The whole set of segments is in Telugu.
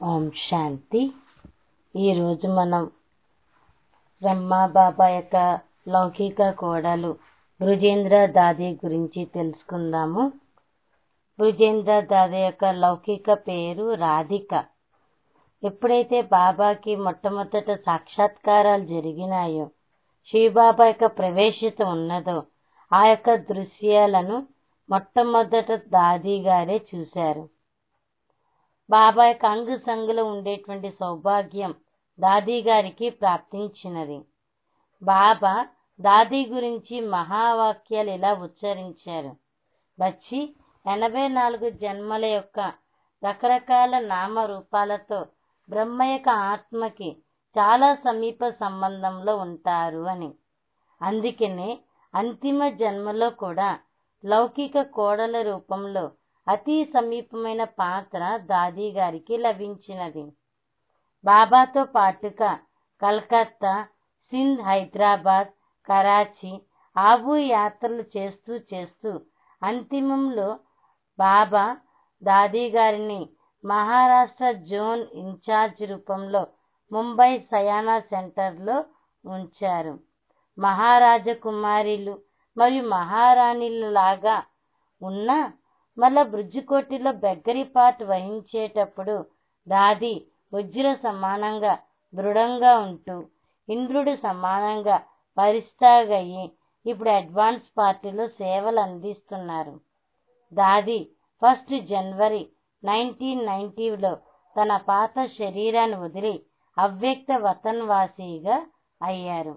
ఓం శాంతి ఈరోజు మనం బ్రహ్మాబాబా యొక్క లౌకిక కోడలు బృజేంద్ర దాది గురించి తెలుసుకుందాము బృజేంద్ర దాది యొక్క లౌకిక పేరు రాధిక ఎప్పుడైతే బాబాకి మొట్టమొదట సాక్షాత్కారాలు జరిగినాయో శివబాబా యొక్క ప్రవేశత ఉన్నదో ఆ యొక్క దృశ్యాలను మొట్టమొదట దాది గారే చూశారు బాబా యొక్క అంగు సంగులో ఉండేటువంటి సౌభాగ్యం దాది గారికి ప్రాప్తించినది బాబా దాది గురించి మహావాక్యాలు ఇలా ఉచ్చరించారు వచ్చి ఎనభై నాలుగు జన్మల యొక్క రకరకాల నామరూపాలతో బ్రహ్మ యొక్క ఆత్మకి చాలా సమీప సంబంధంలో ఉంటారు అని అందుకనే అంతిమ జన్మలో కూడా లౌకిక కోడల రూపంలో అతి సమీపమైన పాత్ర దాది గారికి లభించినది బాబాతో పాటుగా కలకత్తా సింధ్ హైదరాబాద్ కరాచీ ఆబు యాత్రలు చేస్తూ చేస్తూ అంతిమంలో బాబా దాది గారిని మహారాష్ట్ర జోన్ ఇన్ఛార్జ్ రూపంలో ముంబై సయానా సెంటర్లో ఉంచారు మహారాజకుమారిలు మరియు మహారాణిలాగా ఉన్న మళ్ళా బ్రిడ్జికోటిలో బెగ్గరి పార్ట్ వహించేటప్పుడు దాది వజ్ర సమానంగా దృఢంగా ఉంటూ ఇంద్రుడు సమానంగా పరిస్తాగయ్యి ఇప్పుడు అడ్వాన్స్ పార్టీలో సేవలు అందిస్తున్నారు దాది ఫస్ట్ జనవరి నైన్టీన్ నైన్టీలో తన పాత శరీరాన్ని వదిలి అవ్యక్త వతన్వాసిగా అయ్యారు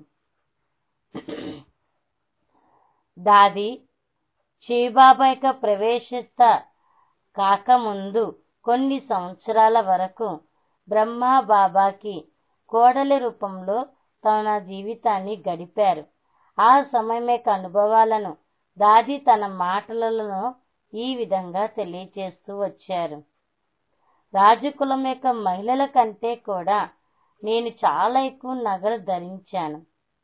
దాది శివబాబా యొక్క ప్రవేశత కాకముందు కొన్ని సంవత్సరాల వరకు బ్రహ్మ బాబాకి కోడలి రూపంలో తన జీవితాన్ని గడిపారు ఆ సమయం యొక్క అనుభవాలను దాది తన మాటలలో ఈ విధంగా తెలియచేస్తూ వచ్చారు రాజకులం యొక్క మహిళల కంటే కూడా నేను చాలా ఎక్కువ నగలు ధరించాను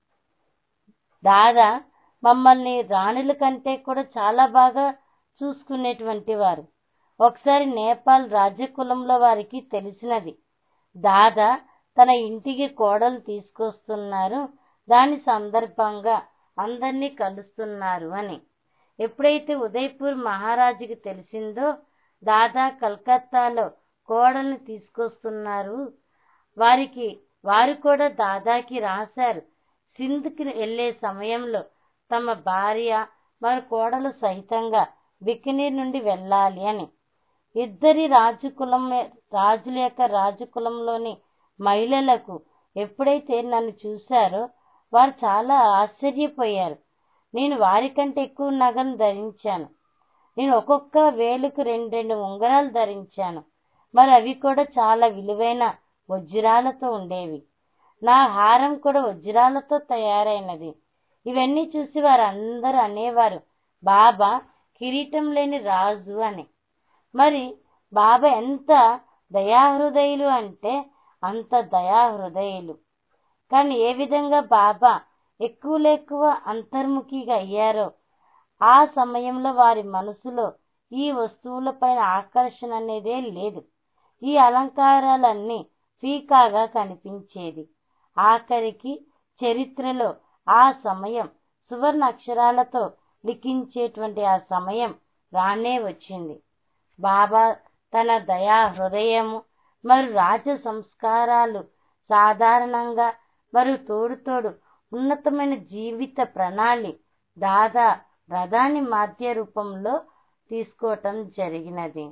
దాదా మమ్మల్ని రాణుల కంటే కూడా చాలా బాగా చూసుకునేటువంటి వారు ఒకసారి నేపాల్ రాజకులంలో వారికి తెలిసినది దాదా తన ఇంటికి కోడలు తీసుకొస్తున్నారు దాని సందర్భంగా అందరినీ కలుస్తున్నారు అని ఎప్పుడైతే ఉదయ్పూర్ మహారాజుకి తెలిసిందో దాదా కలకత్తాలో కోడల్ని తీసుకొస్తున్నారు వారికి వారు కూడా దాదాకి రాశారు సింధ్కి వెళ్లే సమయంలో తమ భార్య మరి కోడలు సహితంగా బికినీర్ నుండి వెళ్ళాలి అని ఇద్దరి రాజుకులం రాజుల యొక్క రాజుకులంలోని మహిళలకు ఎప్పుడైతే నన్ను చూశారో వారు చాలా ఆశ్చర్యపోయారు నేను వారికంటే ఎక్కువ నగలు ధరించాను నేను ఒక్కొక్క వేలుకు రెండు రెండు ఉంగరాలు ధరించాను మరి అవి కూడా చాలా విలువైన వజ్రాలతో ఉండేవి నా హారం కూడా వజ్రాలతో తయారైనది ఇవన్నీ చూసి వారందరూ అనేవారు బాబా కిరీటం లేని రాజు అని మరి బాబా ఎంత దయాహృదయులు అంటే అంత దయాహృదయులు కానీ ఏ విధంగా బాబా ఎక్కువ ఎక్కువ అంతర్ముఖిగా అయ్యారో ఆ సమయంలో వారి మనసులో ఈ వస్తువులపైన ఆకర్షణ అనేదే లేదు ఈ అలంకారాలన్నీ ఫీకాగా కనిపించేది ఆఖరికి చరిత్రలో ఆ సమయం సువర్ణ అక్షరాలతో లిఖించేటువంటి ఆ సమయం రానే వచ్చింది బాబా తన దయా హృదయము మరియు రాజ సంస్కారాలు సాధారణంగా మరియు తోడు తోడు ఉన్నతమైన జీవిత ప్రణాళి దాదా ప్రధాని మాధ్య రూపంలో తీసుకోవటం జరిగినది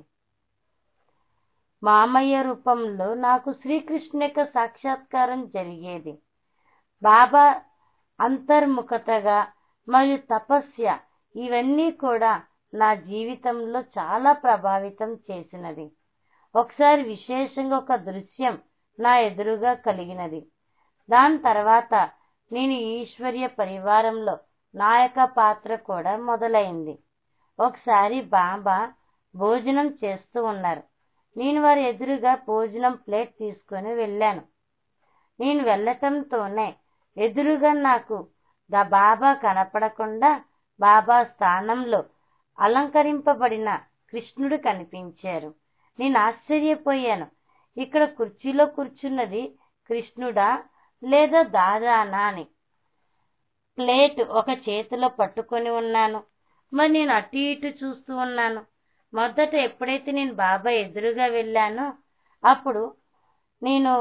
మామయ్య రూపంలో నాకు శ్రీకృష్ణ యొక్క సాక్షాత్కారం జరిగేది బాబా అంతర్ముఖతగా మరియు తపస్య ఇవన్నీ కూడా నా జీవితంలో చాలా ప్రభావితం చేసినది ఒకసారి విశేషంగా ఒక దృశ్యం నా ఎదురుగా కలిగినది దాని తర్వాత నేను ఈశ్వర్య పరివారంలో నాయక పాత్ర కూడా మొదలైంది ఒకసారి బాబా భోజనం చేస్తూ ఉన్నారు నేను వారి ఎదురుగా భోజనం ప్లేట్ తీసుకొని వెళ్ళాను నేను వెళ్ళటంతోనే ఎదురుగా నాకు ద బాబా కనపడకుండా బాబా స్థానంలో అలంకరింపబడిన కృష్ణుడు కనిపించారు నేను ఆశ్చర్యపోయాను ఇక్కడ కుర్చీలో కూర్చున్నది కృష్ణుడా లేదా దాదానా అని ప్లేట్ ఒక చేతిలో పట్టుకొని ఉన్నాను మరి నేను అటు ఇటు చూస్తూ ఉన్నాను మొదట ఎప్పుడైతే నేను బాబా ఎదురుగా వెళ్ళానో అప్పుడు నేను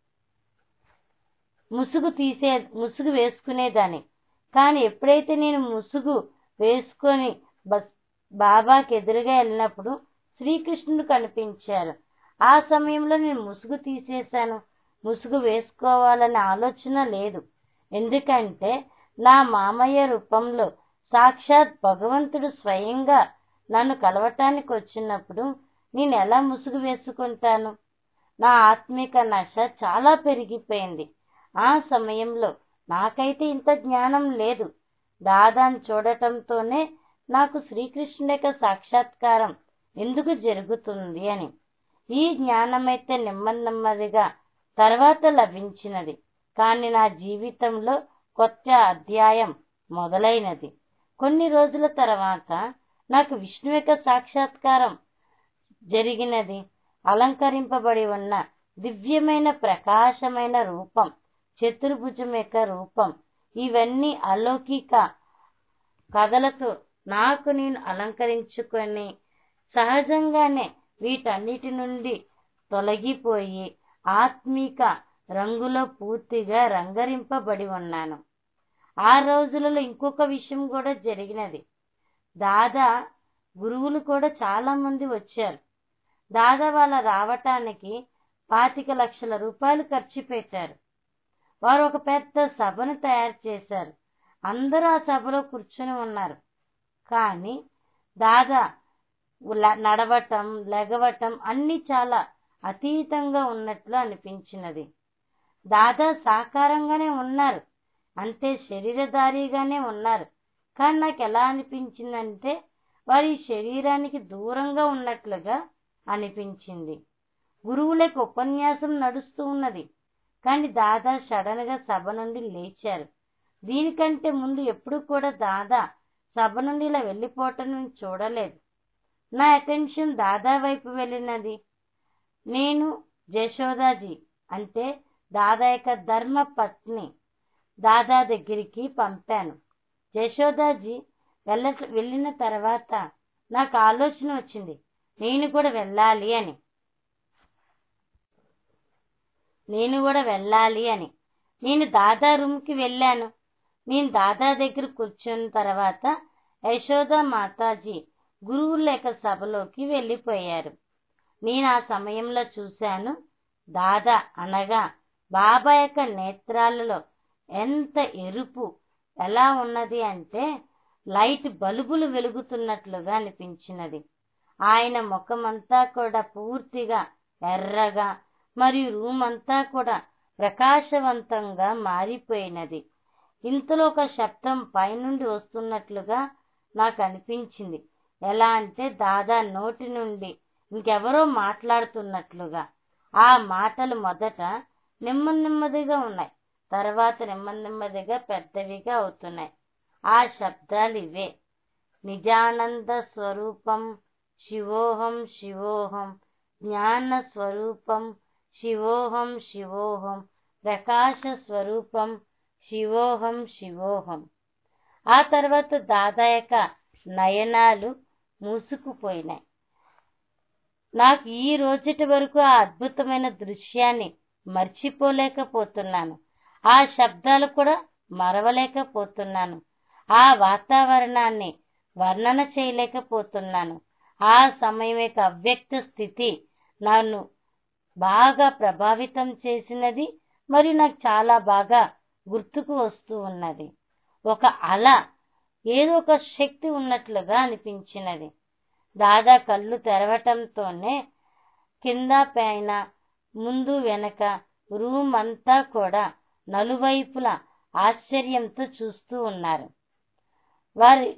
ముసుగు తీసే ముసుగు వేసుకునేదాన్ని కానీ ఎప్పుడైతే నేను ముసుగు వేసుకొని బస్ బాబాకి ఎదురుగా వెళ్ళినప్పుడు శ్రీకృష్ణుడు కనిపించారు ఆ సమయంలో నేను ముసుగు తీసేశాను ముసుగు వేసుకోవాలనే ఆలోచన లేదు ఎందుకంటే నా మామయ్య రూపంలో సాక్షాత్ భగవంతుడు స్వయంగా నన్ను కలవటానికి వచ్చినప్పుడు నేను ఎలా ముసుగు వేసుకుంటాను నా ఆత్మిక నశ చాలా పెరిగిపోయింది ఆ సమయంలో నాకైతే ఇంత జ్ఞానం లేదు దాదాను చూడటంతోనే నాకు శ్రీకృష్ణుడి యొక్క సాక్షాత్కారం ఎందుకు జరుగుతుంది అని ఈ జ్ఞానమైతే నెమ్మది నెమ్మదిగా తర్వాత లభించినది కానీ నా జీవితంలో కొత్త అధ్యాయం మొదలైనది కొన్ని రోజుల తర్వాత నాకు విష్ణు యొక్క సాక్షాత్కారం జరిగినది అలంకరింపబడి ఉన్న దివ్యమైన ప్రకాశమైన రూపం చతుర్భుజం యొక్క రూపం ఇవన్నీ అలౌకిక కథలతో నాకు నేను అలంకరించుకొని సహజంగానే వీటన్నిటి నుండి తొలగిపోయి ఆత్మీక రంగులో పూర్తిగా రంగరింపబడి ఉన్నాను ఆ రోజులలో ఇంకొక విషయం కూడా జరిగినది దాదా గురువులు కూడా చాలా మంది వచ్చారు దాదా వాళ్ళ రావటానికి పాతిక లక్షల రూపాయలు ఖర్చు పెట్టారు వారు ఒక పెద్ద సభను తయారు చేశారు అందరూ ఆ సభలో కూర్చొని ఉన్నారు కానీ దాదా నడవటం లెగవటం అన్నీ చాలా అతీతంగా ఉన్నట్లు అనిపించినది దాదా సాకారంగానే ఉన్నారు అంతే శరీరధారిగానే ఉన్నారు కానీ నాకు ఎలా అనిపించిందంటే వారి శరీరానికి దూరంగా ఉన్నట్లుగా అనిపించింది గురువులకు ఉపన్యాసం నడుస్తూ ఉన్నది కానీ దాదా సడన్ గా సభ నుండి లేచారు దీనికంటే ముందు ఎప్పుడు కూడా దాదా సభ నుండి ఇలా వెళ్ళిపోవటం నేను చూడలేదు నా అటెన్షన్ దాదా వైపు వెళ్ళినది నేను జశోదాజీ అంటే దాదా యొక్క ధర్మ పత్ని దాదా దగ్గరికి పంపాను జశోదాజీ వెళ్ళ వెళ్ళిన తర్వాత నాకు ఆలోచన వచ్చింది నేను కూడా వెళ్ళాలి అని నేను కూడా వెళ్ళాలి అని నేను దాదా రూమ్కి వెళ్ళాను నేను దాదా దగ్గర కూర్చున్న తర్వాత యశోద మాతాజీ గురువుల యొక్క సభలోకి వెళ్ళిపోయారు నేను ఆ సమయంలో చూశాను దాదా అనగా బాబా యొక్క నేత్రాలలో ఎంత ఎరుపు ఎలా ఉన్నది అంటే లైట్ బల్బులు వెలుగుతున్నట్లుగా అనిపించినది ఆయన ముఖమంతా కూడా పూర్తిగా ఎర్రగా మరియు రూమ్ అంతా కూడా ప్రకాశవంతంగా మారిపోయినది ఇంతలో ఒక శబ్దం పైనుండి వస్తున్నట్లుగా నాకు అనిపించింది ఎలా అంటే దాదా నోటి నుండి ఇంకెవరో మాట్లాడుతున్నట్లుగా ఆ మాటలు మొదట నెమ్మది నెమ్మదిగా ఉన్నాయి తర్వాత నెమ్మది నెమ్మదిగా పెద్దవిగా అవుతున్నాయి ఆ శబ్దాలు ఇవే నిజానంద స్వరూపం శివోహం శివోహం జ్ఞాన స్వరూపం శివోహం శివోహం ప్రకాశ స్వరూపం శివోహం శివోహం ఆ తర్వాత దాదా యొక్క నయనాలు మూసుకుపోయినాయి నాకు ఈ రోజుటి వరకు ఆ అద్భుతమైన దృశ్యాన్ని మర్చిపోలేకపోతున్నాను ఆ శబ్దాలు కూడా మరవలేకపోతున్నాను ఆ వాతావరణాన్ని వర్ణన చేయలేకపోతున్నాను ఆ సమయం యొక్క అవ్యక్త స్థితి నన్ను బాగా ప్రభావితం చేసినది మరియు నాకు చాలా బాగా గుర్తుకు వస్తూ ఉన్నది ఒక అల ఏదో ఒక శక్తి ఉన్నట్లుగా అనిపించినది దాదా కళ్ళు తెరవటంతోనే కింద పైన ముందు వెనక రూమ్ అంతా కూడా నలువైపులా ఆశ్చర్యంతో చూస్తూ ఉన్నారు వారి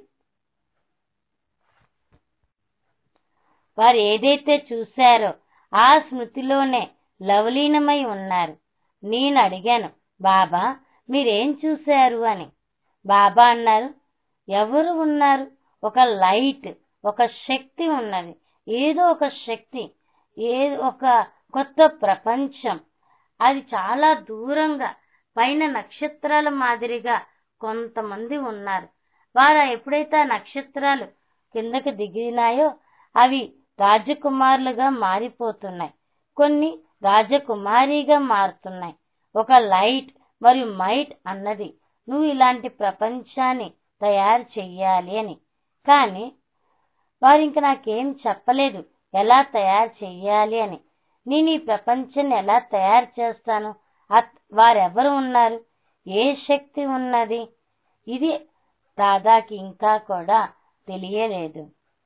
వారు ఏదైతే చూశారో ఆ స్మృతిలోనే లవలీనమై ఉన్నారు నేను అడిగాను బాబా మీరేం చూశారు అని బాబా అన్నారు ఎవరు ఉన్నారు ఒక లైట్ ఒక శక్తి ఉన్నది ఏదో ఒక శక్తి ఏ ఒక కొత్త ప్రపంచం అది చాలా దూరంగా పైన నక్షత్రాల మాదిరిగా కొంతమంది ఉన్నారు వారు ఎప్పుడైతే ఆ నక్షత్రాలు కిందకి దిగినాయో అవి రాజకుమారులుగా మారిపోతున్నాయి కొన్ని రాజకుమారిగా మారుతున్నాయి ఒక లైట్ మరియు మైట్ అన్నది నువ్వు ఇలాంటి ప్రపంచాన్ని తయారు చెయ్యాలి అని కానీ వారు ఇంక నాకేం చెప్పలేదు ఎలా తయారు చెయ్యాలి అని నేను ఈ ప్రపంచాన్ని ఎలా తయారు చేస్తాను వారెవరు ఉన్నారు ఏ శక్తి ఉన్నది ఇది దాదాకి ఇంకా కూడా తెలియలేదు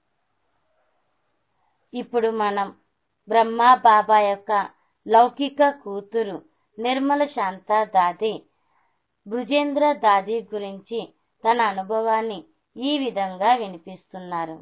ఇప్పుడు మనం బ్రహ్మ బాబా యొక్క లౌకిక కూతురు నిర్మల శాంత దాది భుజేంద్ర దాది గురించి తన అనుభవాన్ని ఈ విధంగా వినిపిస్తున్నారు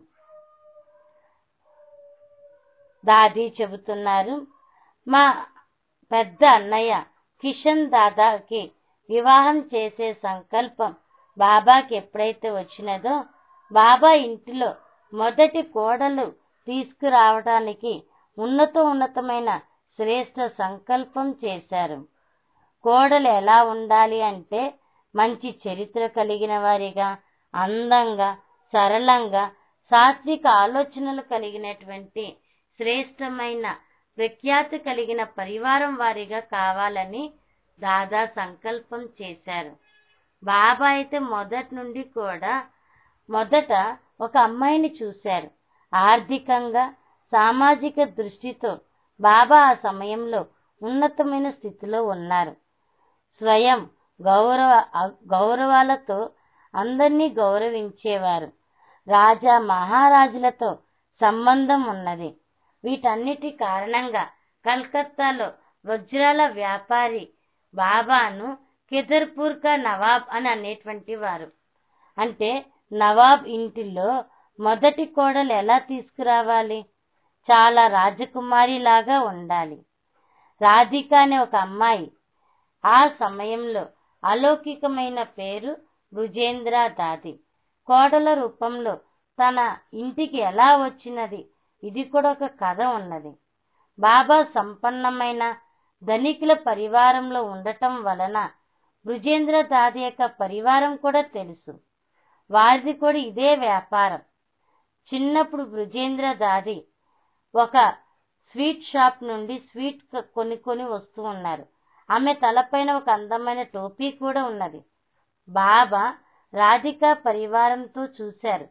దాది చెబుతున్నారు మా పెద్ద అన్నయ్య కిషన్ దాదాకి వివాహం చేసే సంకల్పం బాబాకి ఎప్పుడైతే వచ్చినదో బాబా ఇంటిలో మొదటి కోడలు తీసుకురావడానికి ఉన్నత ఉన్నతమైన శ్రేష్ట సంకల్పం చేశారు కోడలు ఎలా ఉండాలి అంటే మంచి చరిత్ర కలిగిన వారిగా అందంగా సరళంగా సాత్విక ఆలోచనలు కలిగినటువంటి శ్రేష్టమైన ప్రఖ్యాతి కలిగిన పరివారం వారిగా కావాలని దాదా సంకల్పం చేశారు బాబా అయితే మొదటి నుండి కూడా మొదట ఒక అమ్మాయిని చూశారు ఆర్థికంగా సామాజిక దృష్టితో బాబా ఆ సమయంలో ఉన్నతమైన స్థితిలో ఉన్నారు స్వయం గౌరవ గౌరవాలతో అందరినీ గౌరవించేవారు రాజా మహారాజులతో సంబంధం ఉన్నది వీటన్నిటి కారణంగా కలకత్తాలో వజ్రాల వ్యాపారి బాబాను కిదర్పూర్ కా నవాబ్ అని అనేటువంటి వారు అంటే నవాబ్ ఇంటిలో మొదటి కోడలు ఎలా తీసుకురావాలి చాలా రాజకుమారి లాగా ఉండాలి రాధిక అనే ఒక అమ్మాయి ఆ సమయంలో అలౌకికమైన పేరు బృజేంద్ర దాది కోడల రూపంలో తన ఇంటికి ఎలా వచ్చినది ఇది కూడా ఒక కథ ఉన్నది బాబా సంపన్నమైన ధనికుల పరివారంలో ఉండటం వలన బృజేంద్ర దాది యొక్క పరివారం కూడా తెలుసు వారిది కూడా ఇదే వ్యాపారం చిన్నప్పుడు బృజేంద్ర దాది ఒక స్వీట్ షాప్ నుండి స్వీట్ కొనుక్కొని వస్తూ ఉన్నారు ఆమె తలపైన ఒక అందమైన టోపీ కూడా ఉన్నది బాబా రాధిక పరివారంతో చూశారు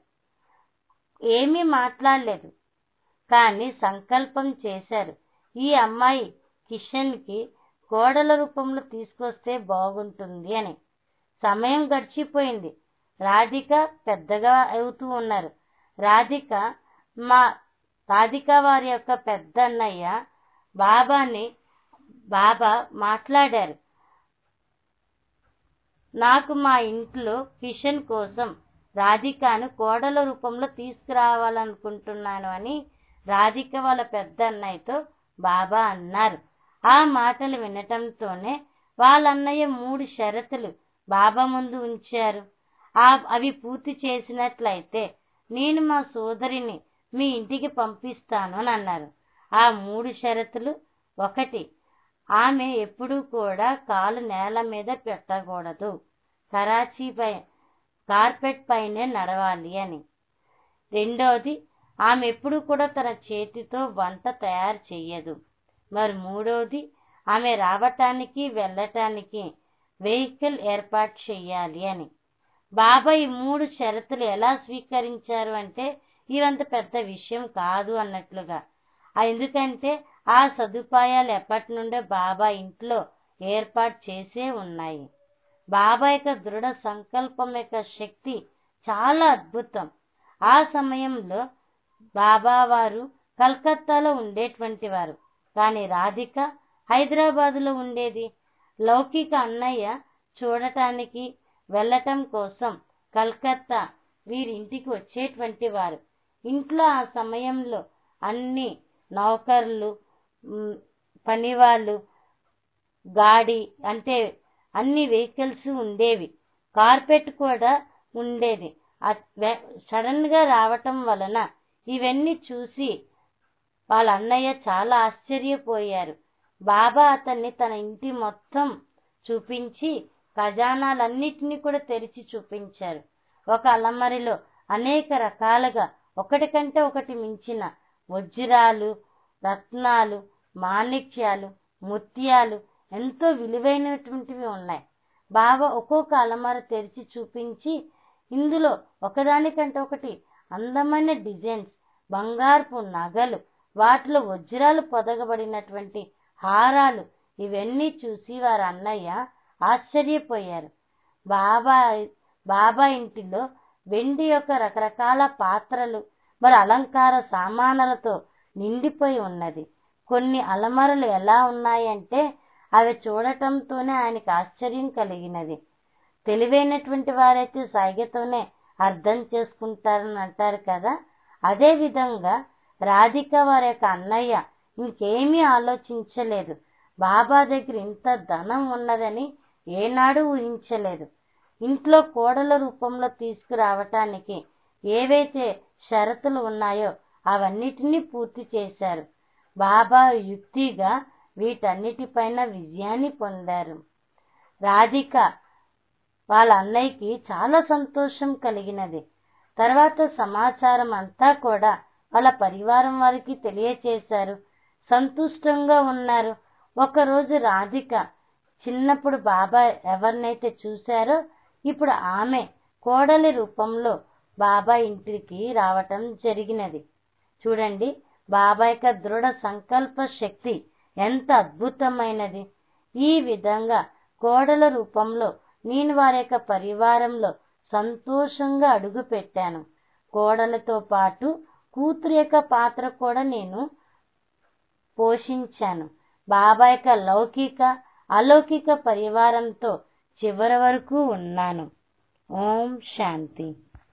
ఏమీ మాట్లాడలేదు కానీ సంకల్పం చేశారు ఈ అమ్మాయి కిషన్కి కోడల రూపంలో తీసుకొస్తే బాగుంటుంది అని సమయం గడిచిపోయింది రాధిక పెద్దగా అవుతూ ఉన్నారు రాధిక మా రాధిక వారి యొక్క పెద్ద అన్నయ్య బాబాని బాబా మాట్లాడారు నాకు మా ఇంట్లో కిషన్ కోసం రాధికను కోడల రూపంలో తీసుకురావాలనుకుంటున్నాను అని రాధిక వాళ్ళ పెద్ద అన్నయ్యతో బాబా అన్నారు ఆ మాటలు వినటంతోనే వాళ్ళ అన్నయ్య మూడు షరతులు బాబా ముందు ఉంచారు ఆ అవి పూర్తి చేసినట్లయితే నేను మా సోదరిని మీ ఇంటికి పంపిస్తాను అని అన్నారు ఆ మూడు షరతులు ఒకటి ఆమె ఎప్పుడూ కూడా కాలు నేల మీద పెట్టకూడదు కరాచీ పై కార్పెట్ పైనే నడవాలి అని రెండోది ఆమె ఎప్పుడు కూడా తన చేతితో వంట తయారు చెయ్యదు మరి మూడోది ఆమె రావటానికి వెళ్ళటానికి వెహికల్ ఏర్పాటు చెయ్యాలి అని బాబా ఈ మూడు షరతులు ఎలా స్వీకరించారు అంటే ఇవంత పెద్ద విషయం కాదు అన్నట్లుగా ఎందుకంటే ఆ సదుపాయాలు ఎప్పటి నుండో బాబా ఇంట్లో ఏర్పాటు చేసే ఉన్నాయి బాబా యొక్క దృఢ సంకల్పం యొక్క శక్తి చాలా అద్భుతం ఆ సమయంలో బాబా వారు కలకత్తాలో ఉండేటువంటి వారు కానీ రాధిక హైదరాబాదులో ఉండేది లౌకిక అన్నయ్య చూడటానికి వెళ్ళటం కోసం కలకత్తా వీరింటికి వచ్చేటువంటి వారు ఇంట్లో ఆ సమయంలో అన్ని నౌకర్లు పనివాళ్ళు గాడి అంటే అన్ని వెహికల్స్ ఉండేవి కార్పెట్ కూడా ఉండేది సడన్ గా రావటం వలన ఇవన్నీ చూసి వాళ్ళ అన్నయ్య చాలా ఆశ్చర్యపోయారు బాబా అతన్ని తన ఇంటి మొత్తం చూపించి ఖజానాలన్నిటినీ కూడా తెరిచి చూపించారు ఒక అలమరిలో అనేక రకాలుగా ఒకటి కంటే ఒకటి మించిన వజ్రాలు రత్నాలు మాణిక్యాలు ముత్యాలు ఎంతో విలువైనటువంటివి ఉన్నాయి బాబా ఒక్కొక్క అలమర తెరిచి చూపించి ఇందులో ఒకదానికంటే ఒకటి అందమైన డిజైన్స్ బంగారపు నగలు వాటిలో వజ్రాలు పొదగబడినటువంటి హారాలు ఇవన్నీ చూసి వారి అన్నయ్య ఆశ్చర్యపోయారు బాబా బాబా ఇంటిలో వెండి యొక్క రకరకాల పాత్రలు మరి అలంకార సామానులతో నిండిపోయి ఉన్నది కొన్ని అలమరలు ఎలా ఉన్నాయంటే అవి చూడటంతోనే ఆయనకు ఆశ్చర్యం కలిగినది తెలివైనటువంటి వారైతే సైగతోనే అర్థం చేసుకుంటారని అంటారు కదా అదే విధంగా రాధిక వారి యొక్క అన్నయ్య ఇంకేమీ ఆలోచించలేదు బాబా దగ్గర ఇంత ధనం ఉన్నదని ఏనాడు ఊహించలేదు ఇంట్లో కోడల రూపంలో తీసుకురావటానికి ఏవైతే షరతులు ఉన్నాయో అవన్నిటినీ పూర్తి చేశారు బాబా యుక్తిగా వీటన్నిటిపైన విజయాన్ని పొందారు రాధిక వాళ్ళ అన్నయ్యకి చాలా సంతోషం కలిగినది తర్వాత సమాచారం అంతా కూడా వాళ్ళ పరివారం వారికి తెలియచేశారు సంతుష్టంగా ఉన్నారు ఒకరోజు రాధిక చిన్నప్పుడు బాబా ఎవరినైతే చూశారో ఇప్పుడు ఆమె కోడలి రూపంలో బాబా ఇంటికి రావటం జరిగినది చూడండి బాబా యొక్క దృఢ సంకల్ప శక్తి ఎంత అద్భుతమైనది ఈ విధంగా కోడల రూపంలో నేను వారి యొక్క పరివారంలో సంతోషంగా అడుగు పెట్టాను కోడలతో పాటు కూతురు యొక్క పాత్ర కూడా నేను పోషించాను బాబా యొక్క లౌకిక అలౌకిక పరివారంతో చివరి వరకు ఉన్నాను ఓం శాంతి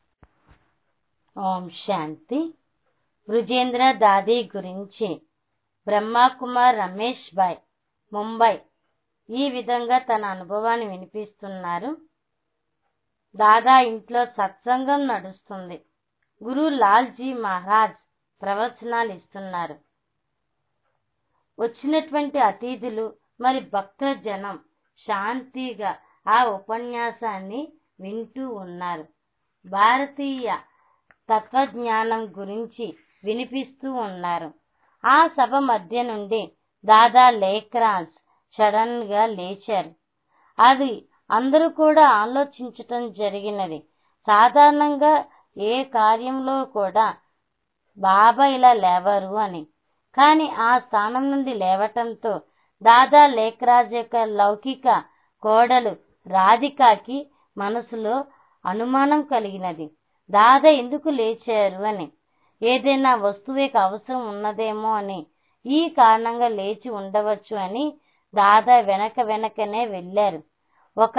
ఓం శాంతి బృజేంద్ర దాది గురించి బ్రహ్మకుమార్ రమేష్ బాయ్ ముంబై ఈ విధంగా తన అనుభవాన్ని వినిపిస్తున్నారు దాదా ఇంట్లో సత్సంగం నడుస్తుంది గురు లాల్జీ మహారాజ్ ప్రవచనాలు ఇస్తున్నారు వచ్చినటువంటి అతిథులు మరి భక్త జనం శాంతిగా ఆ ఉపన్యాసాన్ని వింటూ ఉన్నారు భారతీయ తత్వజ్ఞానం గురించి వినిపిస్తూ ఉన్నారు ఆ సభ మధ్య నుండి దాదా లేక్రాజ్ సడన్ గా లేచారు అది అందరూ కూడా ఆలోచించటం జరిగినది సాధారణంగా ఏ కార్యంలో కూడా బాబా ఇలా లేవరు అని కానీ ఆ స్థానం నుండి లేవటంతో దాదా లేఖరాజ్ యొక్క లౌకిక కోడలు రాధికాకి మనసులో అనుమానం కలిగినది దాదా ఎందుకు లేచారు అని ఏదైనా వస్తువుకి అవసరం ఉన్నదేమో అని ఈ కారణంగా లేచి ఉండవచ్చు అని దాదా వెనక వెనకనే వెళ్ళారు ఒక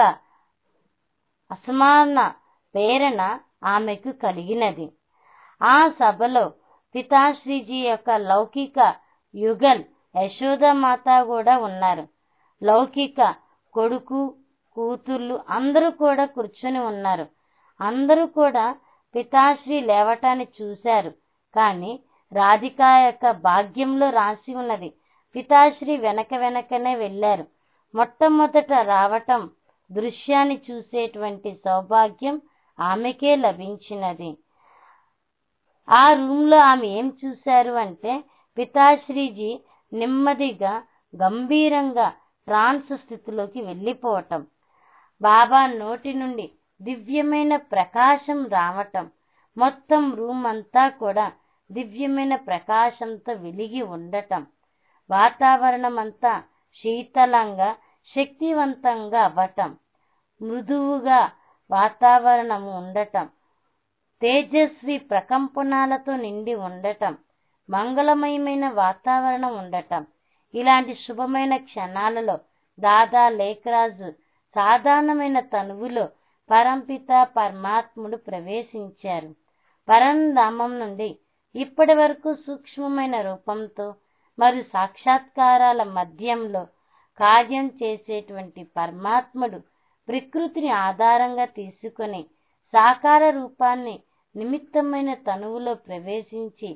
అసమాన ప్రేరణ ఆమెకు కలిగినది ఆ సభలో పితాశ్రీజీ యొక్క లౌకిక యుగల్ యశోదమాత కూడా ఉన్నారు లౌకిక కొడుకు కూతుర్లు అందరూ కూడా కూర్చొని ఉన్నారు అందరూ కూడా పితాశ్రీ లేవటాన్ని చూశారు కానీ రాధిక యొక్క భాగ్యంలో రాసి ఉన్నది పితాశ్రీ వెనక వెనకనే వెళ్ళారు మొట్టమొదట రావటం దృశ్యాన్ని చూసేటువంటి సౌభాగ్యం ఆమెకే లభించినది ఆ రూమ్ లో ఆమె ఏం చూశారు అంటే పితాశ్రీజీ నెమ్మదిగా గంభీరంగా ట్రాన్స్ స్థితిలోకి వెళ్ళిపోవటం బాబా నోటి నుండి దివ్యమైన ప్రకాశం రావటం మొత్తం రూమ్ అంతా కూడా దివ్యమైన ప్రకాశంతో వెలిగి ఉండటం వాతావరణం అంతా శీతలంగా శక్తివంతంగా అవ్వటం మృదువుగా వాతావరణం ఉండటం తేజస్వి ప్రకంపనాలతో నిండి ఉండటం మంగళమయమైన వాతావరణం ఉండటం ఇలాంటి శుభమైన క్షణాలలో దాదా లేఖరాజు సాధారణమైన తనువులో పరంపిత పరమాత్ముడు ప్రవేశించారు పరంధామం నుండి ఇప్పటి వరకు సూక్ష్మమైన రూపంతో మరియు సాక్షాత్కారాల మధ్యంలో కార్యం చేసేటువంటి పరమాత్ముడు ప్రకృతిని ఆధారంగా తీసుకొని సాకార రూపాన్ని నిమిత్తమైన తనువులో ప్రవేశించి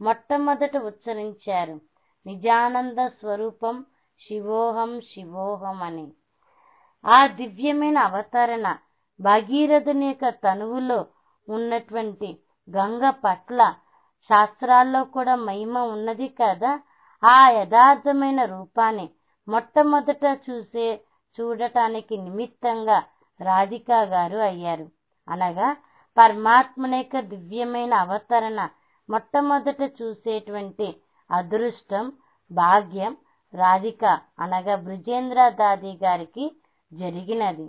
మొట్టమొదట ఉచ్చరించారు నిజానంద స్వరూపం శివోహం శివోహం అని ఆ దివ్యమైన అవతరణ భగీరథుని యొక్క తనువులో ఉన్నటువంటి గంగ పట్ల శాస్త్రాల్లో కూడా మహిమ ఉన్నది కదా ఆ యథార్థమైన రూపాన్ని మొట్టమొదట చూసే చూడటానికి నిమిత్తంగా రాధికా గారు అయ్యారు అనగా పరమాత్మని యొక్క దివ్యమైన అవతరణ మొట్టమొదట చూసేటువంటి అదృష్టం భాగ్యం రాధిక అనగా బృజేంద్ర దాది గారికి జరిగినది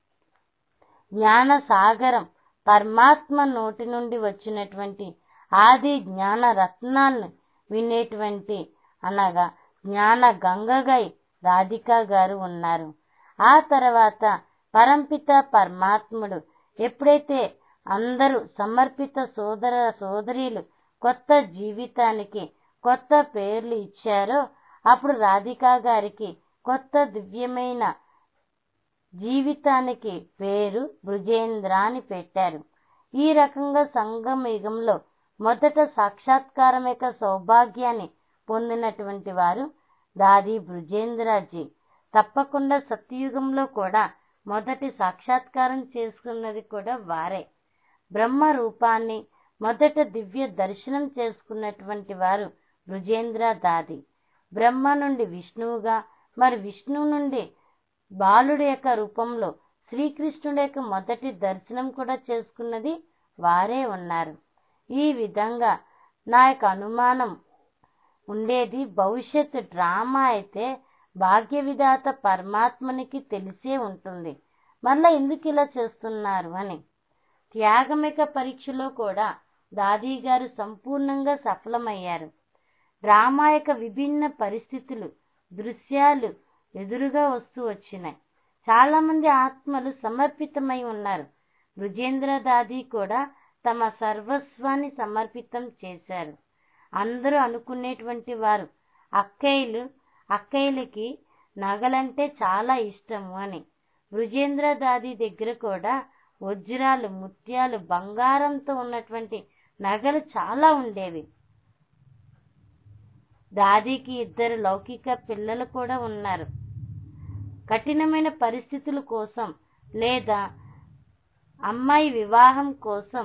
జ్ఞాన సాగరం పరమాత్మ నోటి నుండి వచ్చినటువంటి ఆది జ్ఞాన రత్నాలను వినేటువంటి అనగా జ్ఞాన గంగగై రాధిక గారు ఉన్నారు ఆ తర్వాత పరంపిత పరమాత్ముడు ఎప్పుడైతే అందరూ సమర్పిత సోదర సోదరీలు కొత్త జీవితానికి కొత్త పేర్లు ఇచ్చారో అప్పుడు రాధికా గారికి కొత్త దివ్యమైన జీవితానికి పేరు బృజేంద్ర అని పెట్టారు ఈ రకంగా సంగమ యుగంలో మొదట సాక్షాత్కారం యొక్క సౌభాగ్యాన్ని పొందినటువంటి వారు దాది బృజేంద్రజీ తప్పకుండా సత్యయుగంలో కూడా మొదటి సాక్షాత్కారం చేసుకున్నది కూడా వారే బ్రహ్మ రూపాన్ని మొదట దివ్య దర్శనం చేసుకున్నటువంటి వారు బృజేంద్ర దాది బ్రహ్మ నుండి విష్ణువుగా మరి విష్ణువు నుండి బాలుడి యొక్క రూపంలో శ్రీకృష్ణుడి యొక్క మొదటి దర్శనం కూడా చేసుకున్నది వారే ఉన్నారు ఈ విధంగా నా యొక్క అనుమానం ఉండేది భవిష్యత్ డ్రామా అయితే భాగ్య విధాత పరమాత్మనికి తెలిసే ఉంటుంది మళ్ళా ఎందుకు ఇలా చేస్తున్నారు అని త్యాగమిక పరీక్షలో కూడా దాది గారు సంపూర్ణంగా సఫలమయ్యారు డ్రామా యొక్క విభిన్న పరిస్థితులు దృశ్యాలు ఎదురుగా వస్తూ వచ్చినాయి చాలా మంది ఆత్మలు సమర్పితమై ఉన్నారు బృజేంద్ర దాది కూడా తమ సర్వస్వాన్ని సమర్పితం చేశారు అందరూ అనుకునేటువంటి వారు అక్కయ్యలు అక్కయ్యలకి నగలంటే చాలా ఇష్టము అని బృజేంద్ర దాది దగ్గర కూడా వజ్రాలు ముత్యాలు బంగారంతో ఉన్నటువంటి నగలు చాలా ఉండేవి దాదికి ఇద్దరు లౌకిక పిల్లలు కూడా ఉన్నారు కఠినమైన పరిస్థితుల కోసం లేదా అమ్మాయి వివాహం కోసం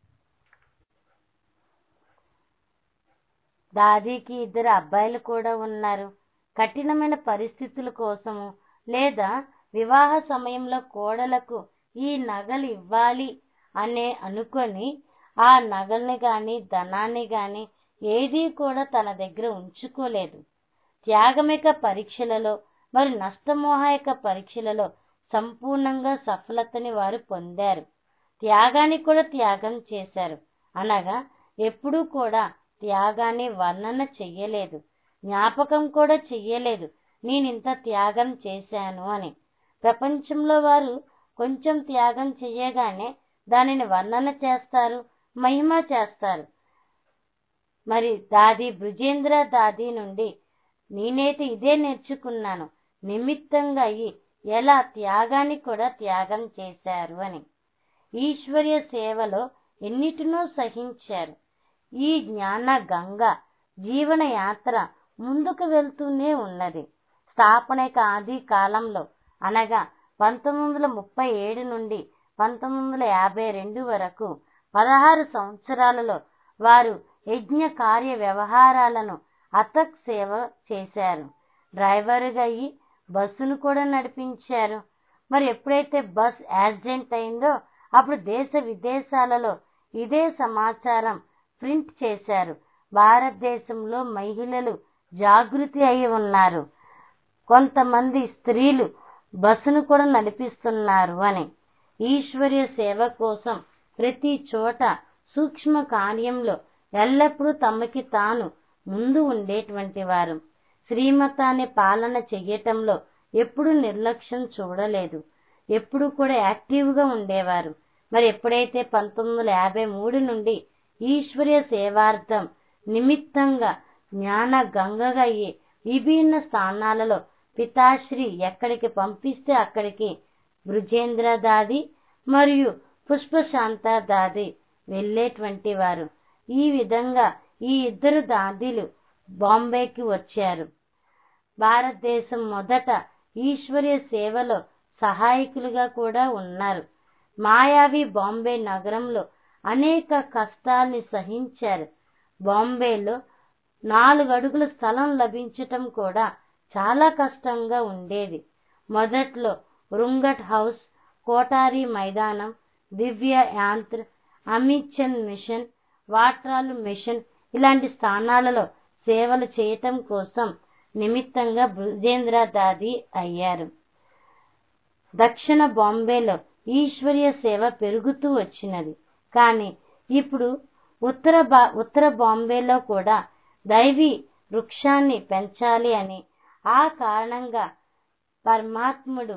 దాదీకి ఇద్దరు అబ్బాయిలు కూడా ఉన్నారు కఠినమైన పరిస్థితుల కోసము లేదా వివాహ సమయంలో కోడలకు ఈ నగలు ఇవ్వాలి అనే అనుకొని ఆ నగల్ని గాని ధనాన్ని గాని ఏదీ కూడా తన దగ్గర ఉంచుకోలేదు త్యాగమిక పరీక్షలలో మరి నష్టమోహాయక పరీక్షలలో సంపూర్ణంగా సఫలతని వారు పొందారు త్యాగాన్ని కూడా త్యాగం చేశారు అనగా ఎప్పుడూ కూడా త్యాగాన్ని వర్ణన చెయ్యలేదు జ్ఞాపకం కూడా చెయ్యలేదు నేనింత త్యాగం చేశాను అని ప్రపంచంలో వారు కొంచెం త్యాగం చెయ్యగానే దానిని వర్ణన చేస్తారు మహిమ చేస్తారు మరి దాది బృజేంద్ర దాది నుండి నేనైతే ఇదే నేర్చుకున్నాను నిమిత్తంగా అయ్యి ఎలా త్యాగాన్ని కూడా త్యాగం చేశారు అని ఈశ్వర్య సేవలో ఎన్నిటినో సహించారు ఈ జ్ఞాన గంగ జీవన యాత్ర ముందుకు వెళ్తూనే ఉన్నది స్థాపనక ఆది కాలంలో అనగా పంతొమ్మిది వందల ముప్పై ఏడు నుండి పంతొమ్మిది వందల యాభై రెండు వరకు పదహారు సంవత్సరాలలో వారు యజ్ఞ కార్య వ్యవహారాలను అతక్ సేవ చేశారు డ్రైవర్గా అయ్యి బస్సును కూడా నడిపించారు మరి ఎప్పుడైతే బస్ యాక్సిడెంట్ అయిందో అప్పుడు దేశ విదేశాలలో ఇదే సమాచారం ప్రింట్ చేశారు భారతదేశంలో మహిళలు జాగృతి అయి ఉన్నారు కొంతమంది స్త్రీలు బస్సును కూడా నడిపిస్తున్నారు అని ఈశ్వర్య సేవ కోసం ప్రతి చోట సూక్ష్మ కార్యంలో ఎల్లప్పుడూ తమకి తాను ముందు ఉండేటువంటి వారు శ్రీమతాన్ని పాలన చెయ్యటంలో ఎప్పుడు నిర్లక్ష్యం చూడలేదు ఎప్పుడు కూడా యాక్టివ్గా ఉండేవారు మరి ఎప్పుడైతే పంతొమ్మిది వందల యాభై మూడు నుండి ఈశ్వర్య సేవార్థం నిమిత్తంగా జ్ఞాన గంగగా అయ్యి విభిన్న స్థానాలలో పితాశ్రీ ఎక్కడికి పంపిస్తే అక్కడికి బృజేంద్ర దాది మరియు పుష్పశాంత దాది వెళ్ళేటువంటి వారు ఈ విధంగా ఈ ఇద్దరు దాదీలు బాంబేకి వచ్చారు భారతదేశం మొదట ఈశ్వర్య సేవలో సహాయకులుగా కూడా ఉన్నారు మాయావి బాంబే నగరంలో అనేక కష్టాల్ని సహించారు బాంబేలో నాలుగు అడుగుల స్థలం లభించటం కూడా చాలా కష్టంగా ఉండేది మొదట్లో రుంగట్ హౌస్ కోటారి మైదానం దివ్య యాంత్ర అమిత్ చంద్ మిషన్ వాట్రాలు మిషన్ ఇలాంటి స్థానాలలో సేవలు చేయటం కోసం నిమిత్తంగా బృజేంద్ర దాది అయ్యారు దక్షిణ బాంబేలో ఈశ్వర్య సేవ పెరుగుతూ వచ్చినది కానీ ఇప్పుడు ఉత్తర బా ఉత్తర బాంబేలో కూడా దైవీ వృక్షాన్ని పెంచాలి అని ఆ కారణంగా పరమాత్ముడు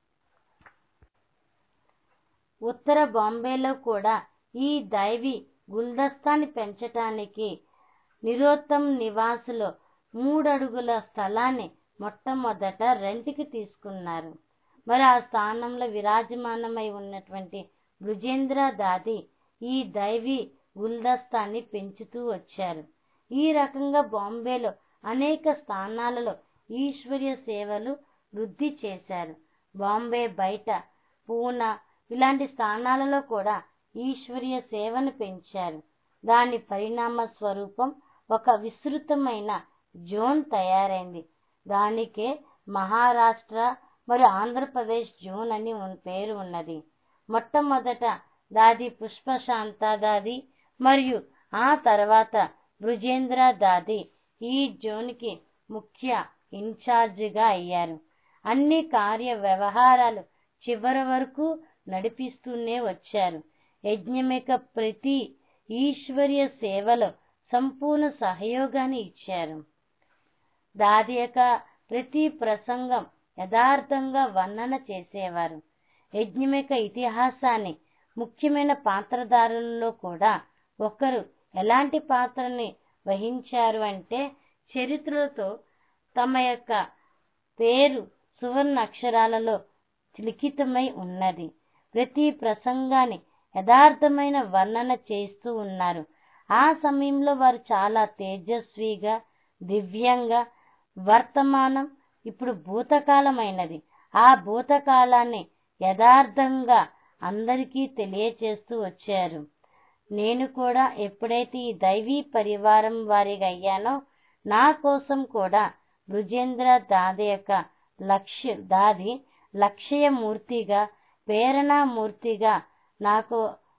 ఉత్తర బాంబేలో కూడా ఈ దైవీ గుల్దస్తాన్ని పెంచటానికి నిరోత్తమ్ నివాసులో మూడడుగుల స్థలాన్ని మొట్టమొదట రెంట్కి తీసుకున్నారు మరి ఆ స్థానంలో విరాజమానమై ఉన్నటువంటి బృజేంద్ర దాది ఈ దైవీ గుల్దస్తాన్ని పెంచుతూ వచ్చారు ఈ రకంగా బాంబేలో అనేక స్థానాలలో ఈశ్వర్య సేవలు వృద్ధి చేశారు బాంబే బయట పూనా ఇలాంటి స్థానాలలో కూడా ఈశ్వర్య సేవను పెంచారు దాని పరిణామ స్వరూపం ఒక విస్తృతమైన జోన్ తయారైంది దానికే మహారాష్ట్ర మరియు ఆంధ్రప్రదేశ్ జోన్ అని పేరు ఉన్నది మొట్టమొదట దాది పుష్పశాంత దాది మరియు ఆ తర్వాత బృజేంద్ర దాది ఈ జోన్కి ముఖ్య ఇన్ఛార్జిగా అయ్యారు అన్ని కార్య వ్యవహారాలు చివరి వరకు నడిపిస్తూనే వచ్చారు యజ్ఞమిక ప్రతి ఈశ్వర్య సేవలో సంపూర్ణ సహయోగాన్ని ఇచ్చారు దాది యొక్క ప్రతి ప్రసంగం యథార్థంగా వర్ణన చేసేవారు యజ్ఞమిక ఇతిహాసాన్ని ముఖ్యమైన పాత్రధారులలో కూడా ఒకరు ఎలాంటి పాత్రని వహించారు అంటే చరిత్రలతో తమ యొక్క పేరు సువర్ణ అక్షరాలలో లిఖితమై ఉన్నది ప్రతి ప్రసంగాన్ని యథార్థమైన వర్ణన చేస్తూ ఉన్నారు ఆ సమయంలో వారు చాలా తేజస్విగా దివ్యంగా వర్తమానం ఇప్పుడు భూతకాలమైనది ఆ భూతకాలాన్ని యథార్థంగా అందరికీ తెలియచేస్తూ వచ్చారు నేను కూడా ఎప్పుడైతే ఈ దైవీ పరివారం వారిగా అయ్యానో నా కోసం కూడా బృజేంద్ర దాది యొక్క లక్ష్య దాది లక్ష్యమూర్తిగా ప్రేరణామూర్తిగా నాకు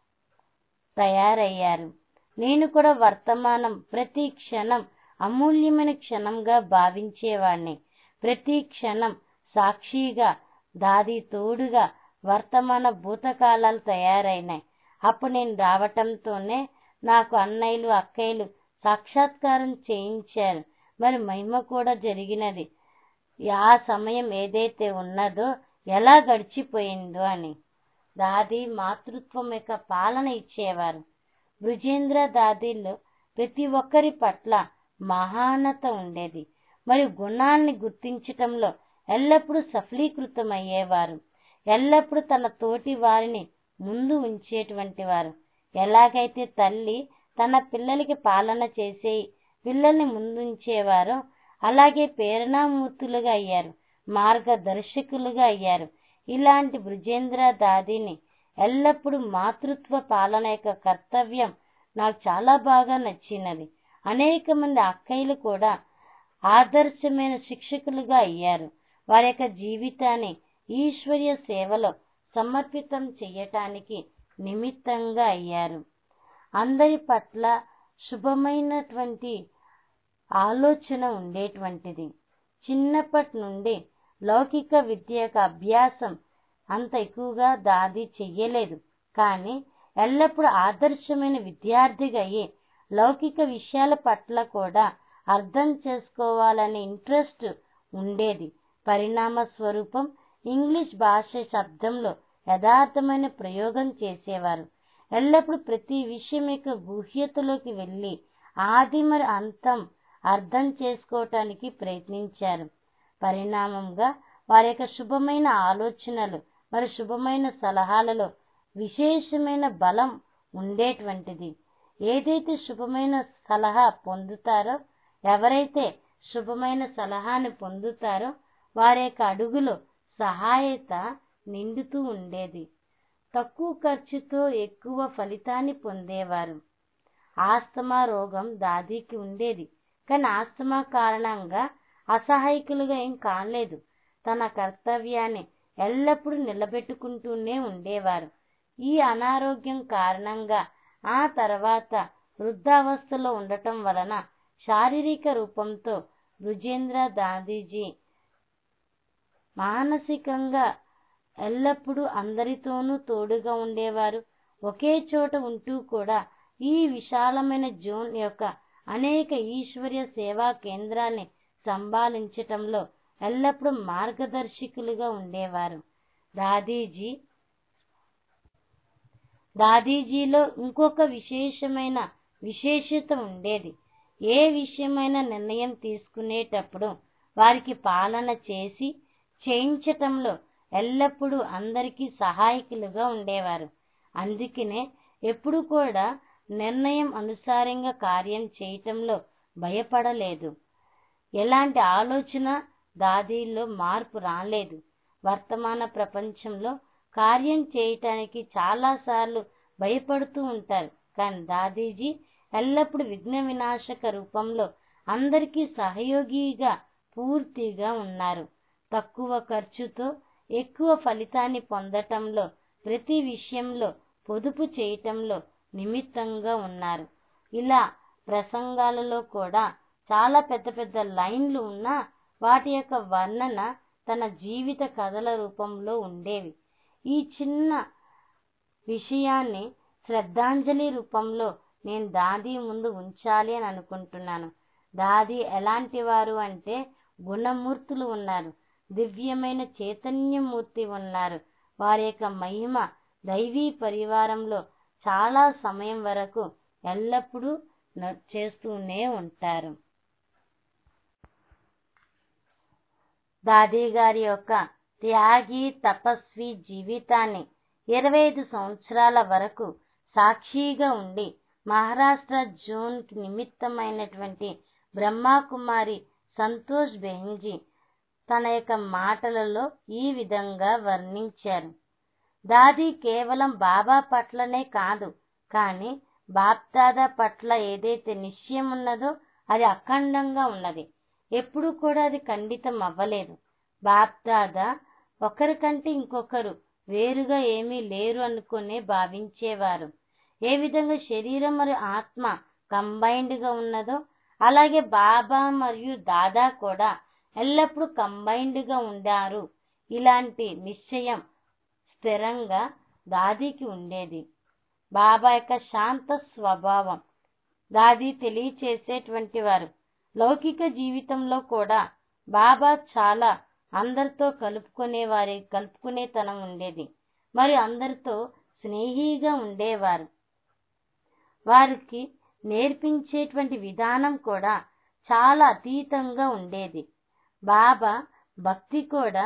తయారయ్యారు నేను కూడా వర్తమానం ప్రతి క్షణం అమూల్యమైన క్షణంగా భావించేవాణ్ణి ప్రతి క్షణం సాక్షిగా దాది తోడుగా వర్తమాన భూతకాలాలు తయారైనాయి అప్పుడు నేను రావటంతోనే నాకు అన్నయ్యలు అక్కయ్యలు సాక్షాత్కారం చేయించారు మరి మహిమ కూడా జరిగినది ఆ సమయం ఏదైతే ఉన్నదో ఎలా గడిచిపోయిందో అని దాది మాతృత్వం యొక్క పాలన ఇచ్చేవారు బృజేంద్ర దాదీల్లో ప్రతి ఒక్కరి పట్ల మహానత ఉండేది మరియు గుణాన్ని గుర్తించటంలో ఎల్లప్పుడూ సఫలీకృతమయ్యేవారు ఎల్లప్పుడూ తన తోటి వారిని ముందు ఉంచేటువంటి వారు ఎలాగైతే తల్లి తన పిల్లలకి పాలన చేసే పిల్లల్ని ముందుంచేవారో అలాగే ప్రేరణామూర్తులుగా అయ్యారు మార్గదర్శకులుగా అయ్యారు ఇలాంటి బృజేంద్ర దాదిని ఎల్లప్పుడూ మాతృత్వ పాలన యొక్క కర్తవ్యం నాకు చాలా బాగా నచ్చినది అనేక మంది అక్కయ్యలు కూడా ఆదర్శమైన శిక్షకులుగా అయ్యారు వారి యొక్క జీవితాన్ని ఈశ్వర్య సేవలో సమర్పితం చెయ్యటానికి నిమిత్తంగా అయ్యారు అందరి పట్ల శుభమైనటువంటి ఆలోచన ఉండేటువంటిది చిన్నప్పటి నుండి లౌకిక విద్య యొక్క అభ్యాసం అంత ఎక్కువగా దాది చెయ్యలేదు కానీ ఎల్లప్పుడూ ఆదర్శమైన విద్యార్థిగా అయ్యి లౌకిక విషయాల పట్ల కూడా అర్థం చేసుకోవాలనే ఇంట్రెస్ట్ ఉండేది పరిణామ స్వరూపం ఇంగ్లీష్ భాష శబ్దంలో యథార్థమైన ప్రయోగం చేసేవారు ఎల్లప్పుడూ ప్రతి విషయం యొక్క గుహ్యతలోకి వెళ్ళి ఆది మరి అంతం అర్థం చేసుకోవటానికి ప్రయత్నించారు పరిణామంగా వారి యొక్క శుభమైన ఆలోచనలు మరి శుభమైన సలహాలలో విశేషమైన బలం ఉండేటువంటిది ఏదైతే శుభమైన సలహా పొందుతారో ఎవరైతే శుభమైన సలహాని పొందుతారో వారి యొక్క అడుగులో సహాయత నిండుతూ ఉండేది తక్కువ ఖర్చుతో ఎక్కువ ఫలితాన్ని పొందేవారు ఆస్తమా రోగం దాదీకి ఉండేది కానీ ఆస్తమా కారణంగా అసహాయకులుగా ఏం కాలేదు తన కర్తవ్యాన్ని ఎల్లప్పుడూ నిలబెట్టుకుంటూనే ఉండేవారు ఈ అనారోగ్యం కారణంగా ఆ తర్వాత వృద్ధావస్థలో ఉండటం వలన శారీరక రూపంతో బృజేంద్ర దాదీజీ మానసికంగా ఎల్లప్పుడూ అందరితోనూ తోడుగా ఉండేవారు ఒకే చోట ఉంటూ కూడా ఈ విశాలమైన జోన్ యొక్క అనేక ఈశ్వర్య సేవా కేంద్రాన్ని సంభాళించటంలో ఎల్లప్పుడూ మార్గదర్శకులుగా ఉండేవారు దాదీజీ దాదీజీలో ఇంకొక విశేషమైన విశేషత ఉండేది ఏ విషయమైన నిర్ణయం తీసుకునేటప్పుడు వారికి పాలన చేసి చేయించటంలో ఎల్లప్పుడూ అందరికీ సహాయకులుగా ఉండేవారు అందుకనే ఎప్పుడు కూడా నిర్ణయం అనుసారంగా కార్యం చేయటంలో భయపడలేదు ఎలాంటి ఆలోచన దాదీల్లో మార్పు రాలేదు వర్తమాన ప్రపంచంలో కార్యం చేయటానికి చాలాసార్లు భయపడుతూ ఉంటారు కానీ దాదీజీ ఎల్లప్పుడూ విఘ్న వినాశక రూపంలో అందరికీ సహయోగిగా పూర్తిగా ఉన్నారు తక్కువ ఖర్చుతో ఎక్కువ ఫలితాన్ని పొందటంలో ప్రతి విషయంలో పొదుపు చేయటంలో నిమిత్తంగా ఉన్నారు ఇలా ప్రసంగాలలో కూడా చాలా పెద్ద పెద్ద లైన్లు ఉన్నా వాటి యొక్క వర్ణన తన జీవిత కథల రూపంలో ఉండేవి ఈ చిన్న విషయాన్ని శ్రద్ధాంజలి రూపంలో నేను దాది ముందు ఉంచాలి అని అనుకుంటున్నాను దాది ఎలాంటి వారు అంటే గుణమూర్తులు ఉన్నారు దివ్యమైన చైతన్యమూర్తి ఉన్నారు వారి యొక్క మహిమ దైవీ పరివారంలో చాలా సమయం వరకు ఎల్లప్పుడూ చేస్తూనే ఉంటారు దాది గారి యొక్క త్యాగి తపస్వి జీవితాన్ని ఇరవై ఐదు సంవత్సరాల వరకు సాక్షిగా ఉండి మహారాష్ట్ర జోన్ కి నిమిత్తమైనటువంటి బ్రహ్మకుమారి సంతోష్ బెహెన్జీ తన యొక్క మాటలలో ఈ విధంగా వర్ణించారు దాది కేవలం బాబా పట్లనే కాదు కానీ బాప్దాదా పట్ల ఏదైతే నిశ్చయం ఉన్నదో అది అఖండంగా ఉన్నది ఎప్పుడు కూడా అది ఖండితం అవ్వలేదు బాప్దాదా ఒకరికంటే ఇంకొకరు వేరుగా ఏమీ లేరు అనుకునే భావించేవారు ఏ విధంగా శరీరం మరియు ఆత్మ కంబైన్డ్ గా ఉన్నదో అలాగే బాబా మరియు దాదా కూడా ఎల్లప్పుడూ కంబైన్డ్ గా ఉండారు ఇలాంటి నిశ్చయం స్థిరంగా దాదీకి ఉండేది బాబా యొక్క శాంత స్వభావం దాది తెలియచేసేటువంటి వారు లౌకిక జీవితంలో కూడా బాబా చాలా అందరితో కలుపుకునే వారి కలుపుకునేతనం ఉండేది మరి అందరితో స్నేహిగా ఉండేవారు వారికి నేర్పించేటువంటి విధానం కూడా చాలా అతీతంగా ఉండేది బాబా భక్తి కూడా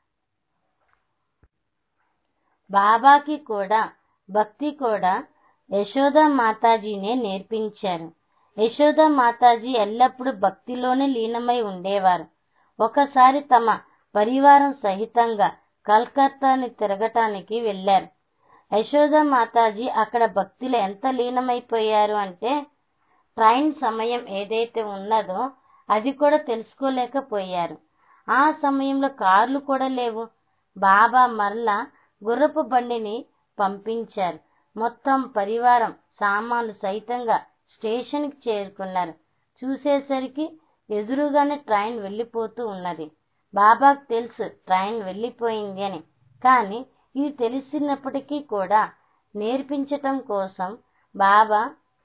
బాబాకి కూడా భక్తి కూడా యశోద మాతాజీనే నేర్పించారు యశోద మాతాజీ ఎల్లప్పుడూ భక్తిలోనే లీనమై ఉండేవారు ఒకసారి తమ పరివారం సహితంగా కల్కత్తాని తిరగటానికి వెళ్లారు యశోద మాతాజీ అక్కడ భక్తిలో ఎంత లీనమైపోయారు అంటే ట్రైన్ సమయం ఏదైతే ఉన్నదో అది కూడా తెలుసుకోలేకపోయారు ఆ సమయంలో కార్లు కూడా లేవు బాబా మరలా గుర్రపు బండిని పంపించారు మొత్తం పరివారం సామాన్లు సైతంగా స్టేషన్కి చేరుకున్నారు చూసేసరికి ఎదురుగానే ట్రైన్ వెళ్ళిపోతూ ఉన్నది బాబాకు తెలుసు ట్రైన్ వెళ్ళిపోయింది అని కానీ ఇది తెలిసినప్పటికీ కూడా నేర్పించటం కోసం బాబా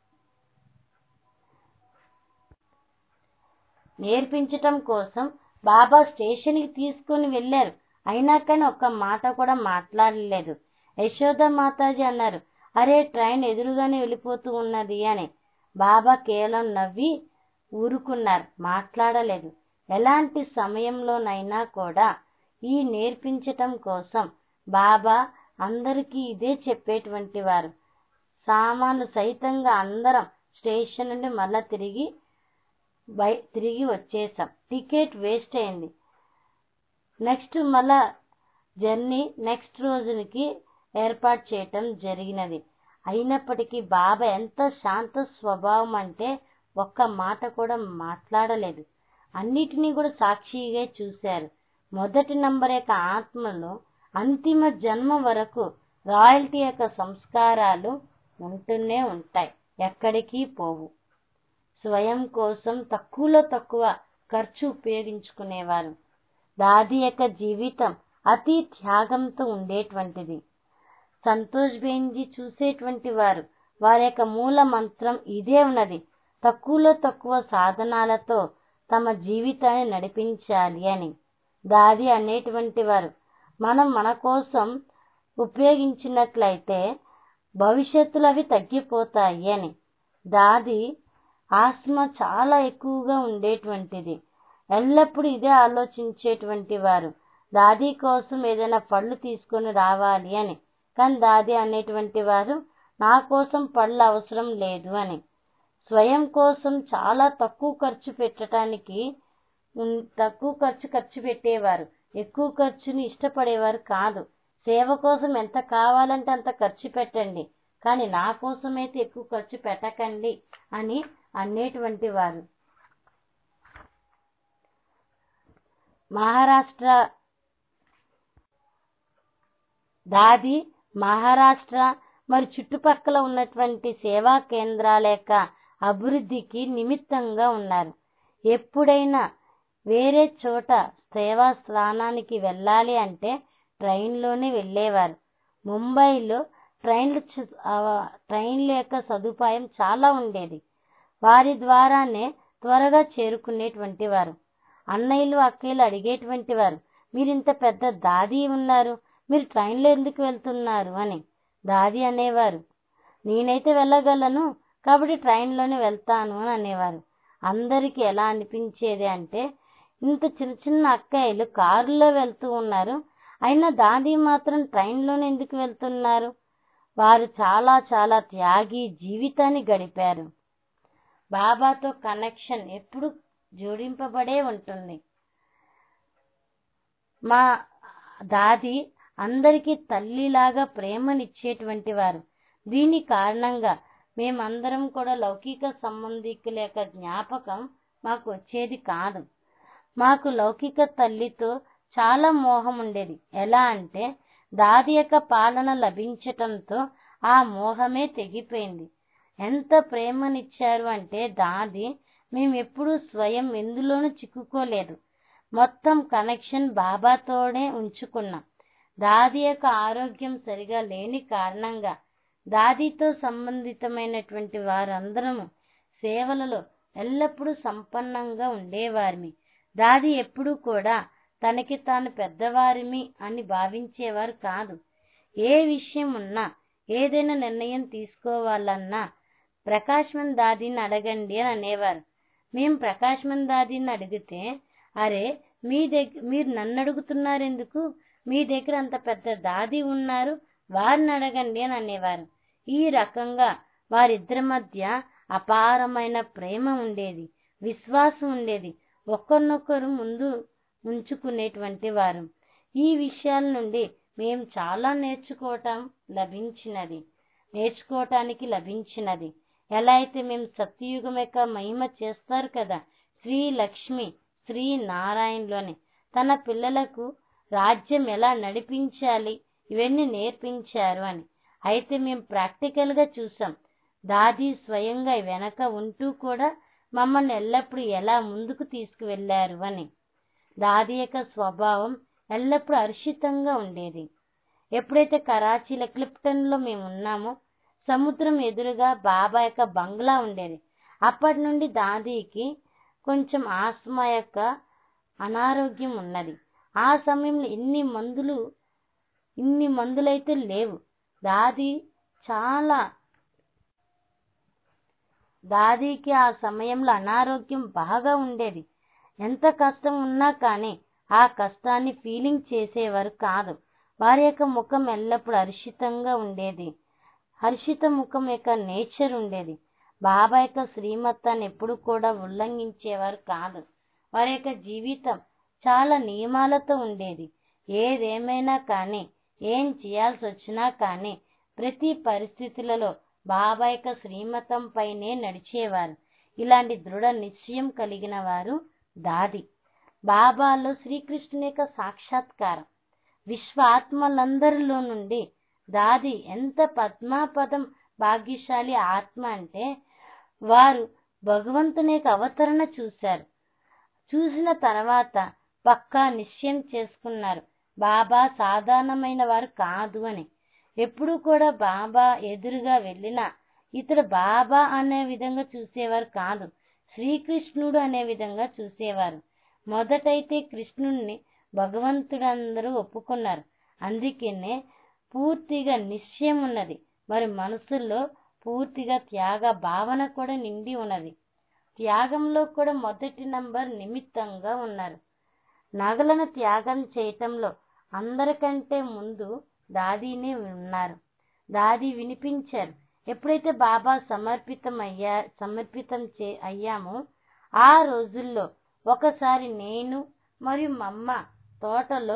నేర్పించటం కోసం బాబా స్టేషన్కి తీసుకుని వెళ్ళారు అయినా కానీ ఒక్క మాట కూడా మాట్లాడలేదు యశోద మాతాజీ అన్నారు అరే ట్రైన్ ఎదురుగానే వెళ్ళిపోతూ ఉన్నది అని బాబా కేవలం నవ్వి ఊరుకున్నారు మాట్లాడలేదు ఎలాంటి సమయంలోనైనా కూడా ఈ నేర్పించటం కోసం బాబా అందరికీ ఇదే చెప్పేటువంటి వారు సామాన్లు సైతంగా అందరం స్టేషన్ నుండి మళ్ళా తిరిగి బై తిరిగి వచ్చేసాం టికెట్ వేస్ట్ అయింది నెక్స్ట్ మళ్ళా జర్నీ నెక్స్ట్ రోజునికి ఏర్పాటు చేయటం జరిగినది అయినప్పటికీ బాబా ఎంత శాంత స్వభావం అంటే ఒక్క మాట కూడా మాట్లాడలేదు అన్నిటినీ కూడా సాక్షిగా చూశారు మొదటి నంబర్ యొక్క ఆత్మలో అంతిమ జన్మ వరకు రాయల్టీ యొక్క సంస్కారాలు ఉంటూనే ఉంటాయి ఎక్కడికి పోవు స్వయం కోసం తక్కువలో తక్కువ ఖర్చు ఉపయోగించుకునేవారు దాది యొక్క జీవితం అతి త్యాగంతో ఉండేటువంటిది సంతోష్ బెంజీ చూసేటువంటి వారు వారి యొక్క మూల మంత్రం ఇదే ఉన్నది తక్కువలో తక్కువ సాధనాలతో తమ జీవితాన్ని నడిపించాలి అని దాది అనేటువంటి వారు మనం మన కోసం ఉపయోగించినట్లయితే భవిష్యత్తులో అవి తగ్గిపోతాయి అని దాది ఆస్మా చాలా ఎక్కువగా ఉండేటువంటిది ఎల్లప్పుడూ ఇదే ఆలోచించేటువంటి వారు దాది కోసం ఏదైనా పళ్ళు తీసుకొని రావాలి అని కానీ దాది అనేటువంటి వారు నా కోసం పళ్ళు అవసరం లేదు అని స్వయం కోసం చాలా తక్కువ ఖర్చు పెట్టడానికి తక్కువ ఖర్చు ఖర్చు పెట్టేవారు ఎక్కువ ఖర్చుని ఇష్టపడేవారు కాదు సేవ కోసం ఎంత కావాలంటే అంత ఖర్చు పెట్టండి కానీ నా కోసమైతే ఎక్కువ ఖర్చు పెట్టకండి అని అనేటువంటి వారు మహారాష్ట్ర దాది మహారాష్ట్ర మరి చుట్టుపక్కల ఉన్నటువంటి సేవా కేంద్రాల యొక్క అభివృద్ధికి నిమిత్తంగా ఉన్నారు ఎప్పుడైనా వేరే చోట సేవా స్థానానికి వెళ్ళాలి అంటే ట్రైన్లోనే వెళ్ళేవారు ముంబైలో ట్రైన్లు ట్రైన్ల యొక్క సదుపాయం చాలా ఉండేది వారి ద్వారానే త్వరగా చేరుకునేటువంటి వారు అన్నయ్యలు అక్కయ్యలు అడిగేటువంటి వారు మీరు ఇంత పెద్ద దాది ఉన్నారు మీరు ట్రైన్లో ఎందుకు వెళ్తున్నారు అని దాది అనేవారు నేనైతే వెళ్ళగలను కాబట్టి ట్రైన్లోనే వెళ్తాను అని అనేవారు అందరికీ ఎలా అనిపించేది అంటే ఇంత చిన్న చిన్న అక్కయ్యలు కారులో వెళ్తూ ఉన్నారు అయినా దాది మాత్రం ట్రైన్లోనే ఎందుకు వెళ్తున్నారు వారు చాలా చాలా త్యాగి జీవితాన్ని గడిపారు బాబాతో కనెక్షన్ ఎప్పుడు జోడింపబడే ఉంటుంది మా దాది అందరికీ తల్లిలాగా ప్రేమనిచ్చేటువంటి వారు దీని కారణంగా మేమందరం కూడా లౌకిక సంబంధికుల యొక్క జ్ఞాపకం మాకు వచ్చేది కాదు మాకు లౌకిక తల్లితో చాలా మోహం ఉండేది ఎలా అంటే దాది యొక్క పాలన లభించటంతో ఆ మోహమే తెగిపోయింది ఎంత ప్రేమనిచ్చారు అంటే దాది మేము ఎప్పుడూ స్వయం ఎందులోనూ చిక్కుకోలేదు మొత్తం కనెక్షన్ బాబాతోనే ఉంచుకున్నాం దాది యొక్క ఆరోగ్యం సరిగా లేని కారణంగా దాదితో సంబంధితమైనటువంటి వారందరము సేవలలో ఎల్లప్పుడూ సంపన్నంగా ఉండేవారిమి దాది ఎప్పుడూ కూడా తనకి తాను పెద్దవారిమి అని భావించేవారు కాదు ఏ విషయం ఉన్నా ఏదైనా నిర్ణయం తీసుకోవాలన్నా ప్రకాశ్మన్ దాదిని అడగండి అని అనేవారు మేము ప్రకాశ్మన్ దాదిని అడిగితే అరే మీ దగ్గర మీరు నన్ను అడుగుతున్నారు ఎందుకు మీ దగ్గర అంత పెద్ద దాది ఉన్నారు వారిని అడగండి అని అనేవారు ఈ రకంగా వారిద్దరి మధ్య అపారమైన ప్రేమ ఉండేది విశ్వాసం ఉండేది ఒకరినొకరు ముందు ఉంచుకునేటువంటి వారు ఈ విషయాల నుండి మేము చాలా నేర్చుకోవటం లభించినది నేర్చుకోవటానికి లభించినది ఎలా అయితే మేము సత్యయుగం యొక్క మహిమ చేస్తారు కదా శ్రీ లక్ష్మి శ్రీ నారాయణలోని తన పిల్లలకు రాజ్యం ఎలా నడిపించాలి ఇవన్నీ నేర్పించారు అని అయితే మేము ప్రాక్టికల్గా చూసాం దాది స్వయంగా వెనక ఉంటూ కూడా మమ్మల్ని ఎల్లప్పుడూ ఎలా ముందుకు తీసుకువెళ్లారు అని దాది యొక్క స్వభావం ఎల్లప్పుడూ హర్షితంగా ఉండేది ఎప్పుడైతే కరాచీలో క్లిప్టన్లో మేము ఉన్నామో సముద్రం ఎదురుగా బాబా యొక్క బంగ్లా ఉండేది అప్పటి నుండి దాదీకి కొంచెం ఆస్మా యొక్క అనారోగ్యం ఉన్నది ఆ సమయంలో ఇన్ని మందులు ఇన్ని మందులైతే లేవు దాది చాలా దాదీకి ఆ సమయంలో అనారోగ్యం బాగా ఉండేది ఎంత కష్టం ఉన్నా కానీ ఆ కష్టాన్ని ఫీలింగ్ చేసేవారు కాదు వారి యొక్క ముఖం ఎల్లప్పుడూ హర్షితంగా ఉండేది హర్షిత ముఖం యొక్క నేచర్ ఉండేది బాబా యొక్క శ్రీమతాన్ని ఎప్పుడు కూడా ఉల్లంఘించేవారు కాదు వారి యొక్క జీవితం చాలా నియమాలతో ఉండేది ఏదేమైనా కానీ ఏం చేయాల్సి వచ్చినా కానీ ప్రతి పరిస్థితులలో బాబా యొక్క శ్రీమతం పైనే నడిచేవారు ఇలాంటి దృఢ నిశ్చయం కలిగిన వారు దాది బాబాలో శ్రీకృష్ణుని యొక్క సాక్షాత్కారం విశ్వ ఆత్మలందరిలో నుండి దాది ఎంత పద్మాపదం భాగ్యశాలి ఆత్మ అంటే వారు భగవంతుని యొక్క అవతరణ చూశారు చూసిన తర్వాత పక్కా నిశ్చయం చేసుకున్నారు బాబా సాధారణమైన వారు కాదు అని ఎప్పుడు కూడా బాబా ఎదురుగా వెళ్ళినా ఇతడు బాబా అనే విధంగా చూసేవారు కాదు శ్రీకృష్ణుడు అనే విధంగా చూసేవారు మొదటైతే కృష్ణుణ్ణి భగవంతుడందరూ ఒప్పుకున్నారు అందుకనే పూర్తిగా నిశ్చయం ఉన్నది మరి మనసులో పూర్తిగా త్యాగ భావన కూడా నిండి ఉన్నది త్యాగంలో కూడా మొదటి నంబర్ నిమిత్తంగా ఉన్నారు నగలను త్యాగం చేయటంలో అందరికంటే ముందు దాదీనే ఉన్నారు దాది వినిపించారు ఎప్పుడైతే బాబా సమర్పితం అయ్యా సమర్పితం చే అయ్యామో ఆ రోజుల్లో ఒకసారి నేను మరియు మా అమ్మ తోటలో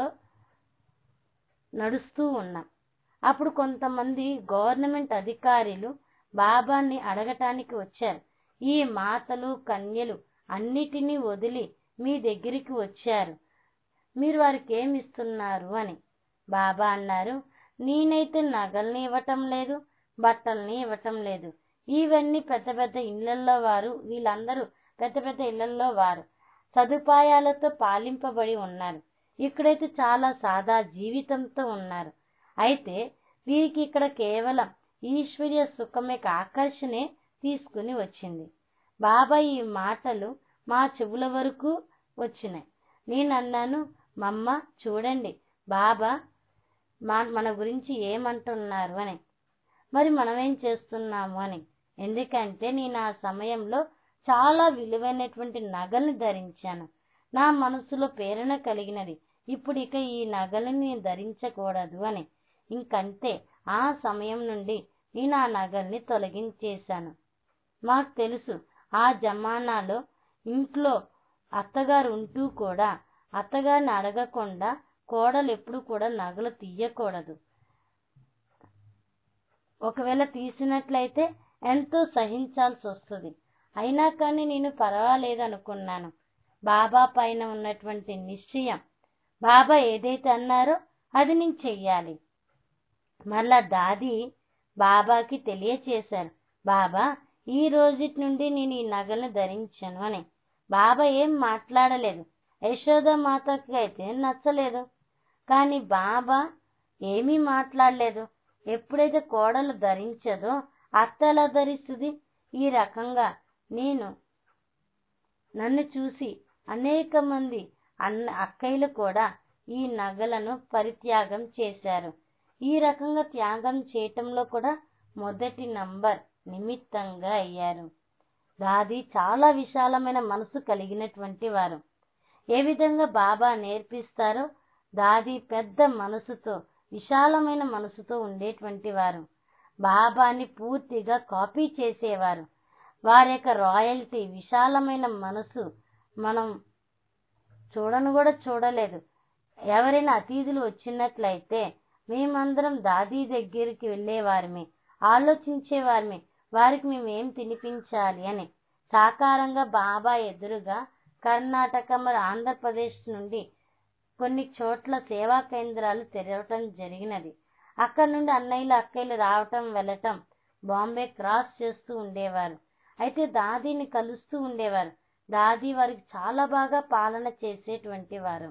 నడుస్తూ ఉన్నాం అప్పుడు కొంతమంది గవర్నమెంట్ అధికారులు బాబాని అడగటానికి వచ్చారు ఈ మాతలు కన్యలు అన్నిటినీ వదిలి మీ దగ్గరికి వచ్చారు మీరు వారికి ఏమి ఇస్తున్నారు అని బాబా అన్నారు నేనైతే నగల్ని ఇవ్వటం లేదు బట్టల్ని ఇవ్వటం లేదు ఇవన్నీ పెద్ద పెద్ద ఇళ్లల్లో వారు వీళ్ళందరూ పెద్ద పెద్ద ఇళ్లల్లో వారు సదుపాయాలతో పాలింపబడి ఉన్నారు ఇక్కడైతే చాలా సాదా జీవితంతో ఉన్నారు అయితే వీరికి ఇక్కడ కేవలం ఈశ్వర్య సుఖం యొక్క ఆకర్షణే తీసుకుని వచ్చింది బాబా ఈ మాటలు మా చెవుల వరకు వచ్చినాయి నేను అన్నాను మమ్మ చూడండి బాబా మా మన గురించి ఏమంటున్నారు అని మరి మనం ఏం చేస్తున్నాము అని ఎందుకంటే నేను ఆ సమయంలో చాలా విలువైనటువంటి నగల్ని ధరించాను నా మనసులో ప్రేరణ కలిగినది ఇప్పుడు ఇక ఈ నగలని నేను ధరించకూడదు అని ఇంకంతే ఆ సమయం నుండి నేను ఆ నగల్ని తొలగించేశాను మాకు తెలుసు ఆ జమానాలో ఇంట్లో అత్తగారు ఉంటూ కూడా అత్తగారిని అడగకుండా కోడలు ఎప్పుడు కూడా నగలు తీయకూడదు ఒకవేళ తీసినట్లయితే ఎంతో సహించాల్సి వస్తుంది అయినా కానీ నేను పర్వాలేదు అనుకున్నాను బాబా పైన ఉన్నటువంటి నిశ్చయం బాబా ఏదైతే అన్నారో అది నేను చెయ్యాలి మళ్ళా దాది బాబాకి తెలియచేశారు బాబా ఈ రోజుటి నుండి నేను ఈ నగలను ధరించాను అని బాబా ఏం మాట్లాడలేదు యశోద మాతకి అయితే నచ్చలేదు కానీ బాబా ఏమీ మాట్లాడలేదు ఎప్పుడైతే కోడలు ధరించదో అత్త ఎలా ధరిస్తుంది ఈ రకంగా నేను నన్ను చూసి అనేక మంది అన్న అక్కయ్యలు కూడా ఈ నగలను పరిత్యాగం చేశారు ఈ రకంగా త్యాగం చేయటంలో కూడా మొదటి నంబర్ నిమిత్తంగా అయ్యారు దాది చాలా విశాలమైన మనసు కలిగినటువంటి వారు ఏ విధంగా బాబా నేర్పిస్తారో దాది పెద్ద మనసుతో విశాలమైన మనసుతో ఉండేటువంటి వారు బాబాని పూర్తిగా కాపీ చేసేవారు వారి యొక్క రాయల్టీ విశాలమైన మనసు మనం చూడను కూడా చూడలేదు ఎవరైనా అతిథులు వచ్చినట్లయితే మేమందరం దాదీ దగ్గరికి వెళ్ళేవారిమి ఆలోచించేవారిమి వారికి మేము ఏం తినిపించాలి అని సాకారంగా బాబా ఎదురుగా కర్ణాటక మరి ఆంధ్రప్రదేశ్ నుండి కొన్ని చోట్ల సేవా కేంద్రాలు తెరవటం జరిగినది అక్కడ నుండి అన్నయ్యలు అక్కయ్యలు రావటం వెళ్ళటం బాంబే క్రాస్ చేస్తూ ఉండేవారు అయితే దాదీని కలుస్తూ ఉండేవారు దాది వారికి చాలా బాగా పాలన చేసేటువంటి వారు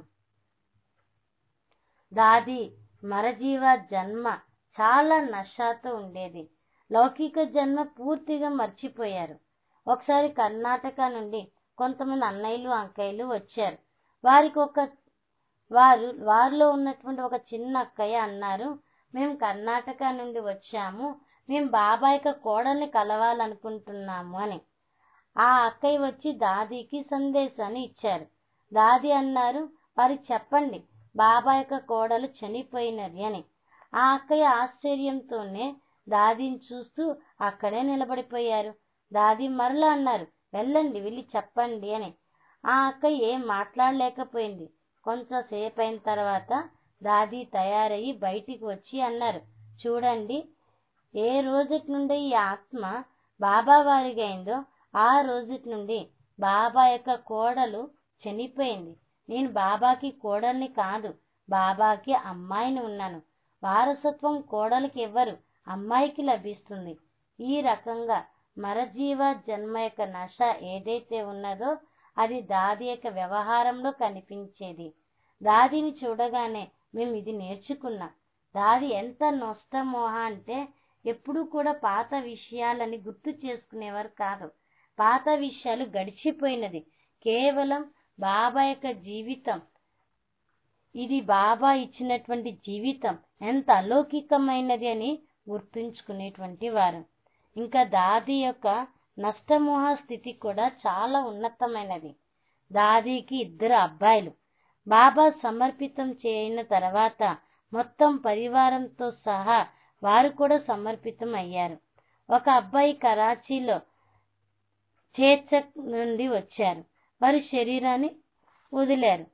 దాది మరజీవ జన్మ చాలా నషాతో ఉండేది లౌకిక జన్మ పూర్తిగా మర్చిపోయారు ఒకసారి కర్ణాటక నుండి కొంతమంది అన్నయ్యలు అంకయ్యలు వచ్చారు వారికి ఒక వారు వారిలో ఉన్నటువంటి ఒక చిన్న అక్కయ్య అన్నారు మేము కర్ణాటక నుండి వచ్చాము మేము బాబాయిక కోడల్ని కలవాలనుకుంటున్నాము అని ఆ అక్కయ్య వచ్చి దాదీకి సందేశాన్ని ఇచ్చారు దాది అన్నారు వారికి చెప్పండి బాబా యొక్క కోడలు చనిపోయినది అని ఆ అక్కయ్య ఆశ్చర్యంతోనే దాదీని చూస్తూ అక్కడే నిలబడిపోయారు దాది మరలా అన్నారు వెళ్ళండి వెళ్ళి చెప్పండి అని ఆ అక్క ఏం మాట్లాడలేకపోయింది కొంతసేపు అయిన తర్వాత దాది తయారయ్యి బయటికి వచ్చి అన్నారు చూడండి ఏ రోజుటి నుండి ఈ ఆత్మ బాబా వారిగా అయిందో ఆ రోజుటి నుండి బాబా యొక్క కోడలు చనిపోయింది నేను బాబాకి కోడల్ని కాదు బాబాకి అమ్మాయిని ఉన్నాను వారసత్వం కోడలికి ఇవ్వరు అమ్మాయికి లభిస్తుంది ఈ రకంగా మరజీవ జన్మ యొక్క నశ ఏదైతే ఉన్నదో అది దాది యొక్క వ్యవహారంలో కనిపించేది దాదిని చూడగానే మేము ఇది నేర్చుకున్నాం దాది ఎంత నష్టమోహ అంటే ఎప్పుడూ కూడా పాత విషయాలని గుర్తు చేసుకునేవారు కాదు పాత విషయాలు గడిచిపోయినది కేవలం బాబా యొక్క జీవితం ఇది బాబా ఇచ్చినటువంటి జీవితం ఎంత అలౌకికమైనది అని గుర్తుంచుకునేటువంటి వారు ఇంకా దాది యొక్క నష్టమోహ స్థితి కూడా చాలా ఉన్నతమైనది దాదీకి ఇద్దరు అబ్బాయిలు బాబా సమర్పితం చేయన తర్వాత మొత్తం పరివారంతో సహా వారు కూడా సమర్పితం అయ్యారు ఒక అబ్బాయి కరాచీలో చేర్చక్ నుండి వచ్చారు వారి శరీరాన్ని వదిలారు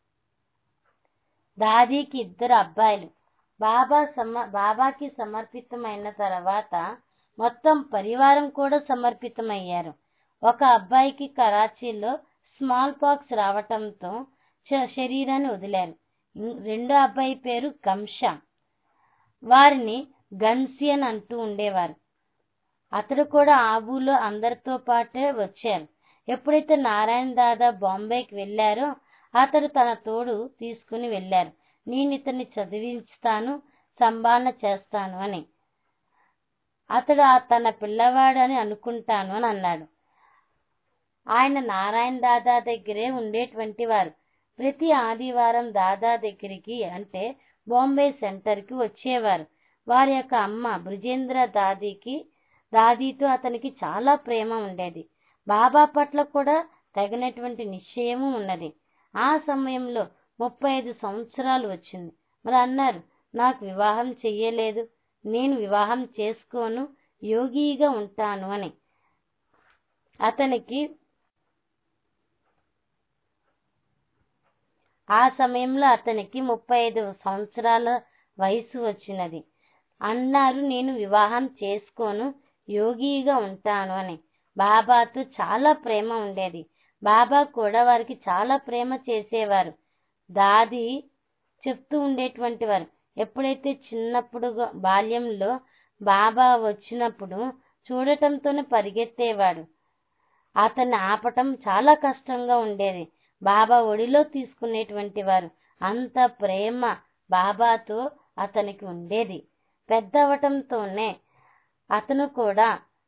దాదీకి ఇద్దరు అబ్బాయిలు బాబా సమ బాబాకి సమర్పితమైన తర్వాత మొత్తం పరివారం కూడా సమర్పితమయ్యారు ఒక అబ్బాయికి కరాచీలో స్మాల్ పాక్స్ రావటంతో శరీరాన్ని వదిలారు రెండో అబ్బాయి పేరు గంషా వారిని గన్సి అని అంటూ ఉండేవారు అతడు కూడా ఆబులో అందరితో పాటే వచ్చారు ఎప్పుడైతే నారాయణ దాదా బాంబేకి వెళ్ళారో అతడు తన తోడు తీసుకుని వెళ్ళారు నేను ఇతన్ని చదివిస్తాను సంభాళన చేస్తాను అని అతడు తన పిల్లవాడు అని అనుకుంటాను అని అన్నాడు ఆయన నారాయణ దాదా దగ్గరే ఉండేటువంటి వారు ప్రతి ఆదివారం దాదా దగ్గరికి అంటే బాంబే సెంటర్కి వచ్చేవారు వారి యొక్క అమ్మ బృజేంద్ర దాదీకి దాదీతో అతనికి చాలా ప్రేమ ఉండేది బాబా పట్ల కూడా తగినటువంటి నిశ్చయము ఉన్నది ఆ సమయంలో ముప్పై ఐదు సంవత్సరాలు వచ్చింది మరి అన్నారు నాకు వివాహం చెయ్యలేదు నేను వివాహం చేసుకోను యోగిగా ఉంటాను అని అతనికి ఆ సమయంలో అతనికి ముప్పై ఐదు సంవత్సరాల వయసు వచ్చినది అన్నారు నేను వివాహం చేసుకోను యోగిగా ఉంటాను అని బాబాతో చాలా ప్రేమ ఉండేది బాబా కూడా వారికి చాలా ప్రేమ చేసేవారు దాది చెప్తూ ఉండేటువంటి వారు ఎప్పుడైతే చిన్నప్పుడు బాల్యంలో బాబా వచ్చినప్పుడు చూడటంతోనే పరిగెత్తేవాడు అతన్ని ఆపటం చాలా కష్టంగా ఉండేది బాబా ఒడిలో తీసుకునేటువంటి వారు అంత ప్రేమ బాబాతో అతనికి ఉండేది పెద్ద అవటంతోనే అతను కూడా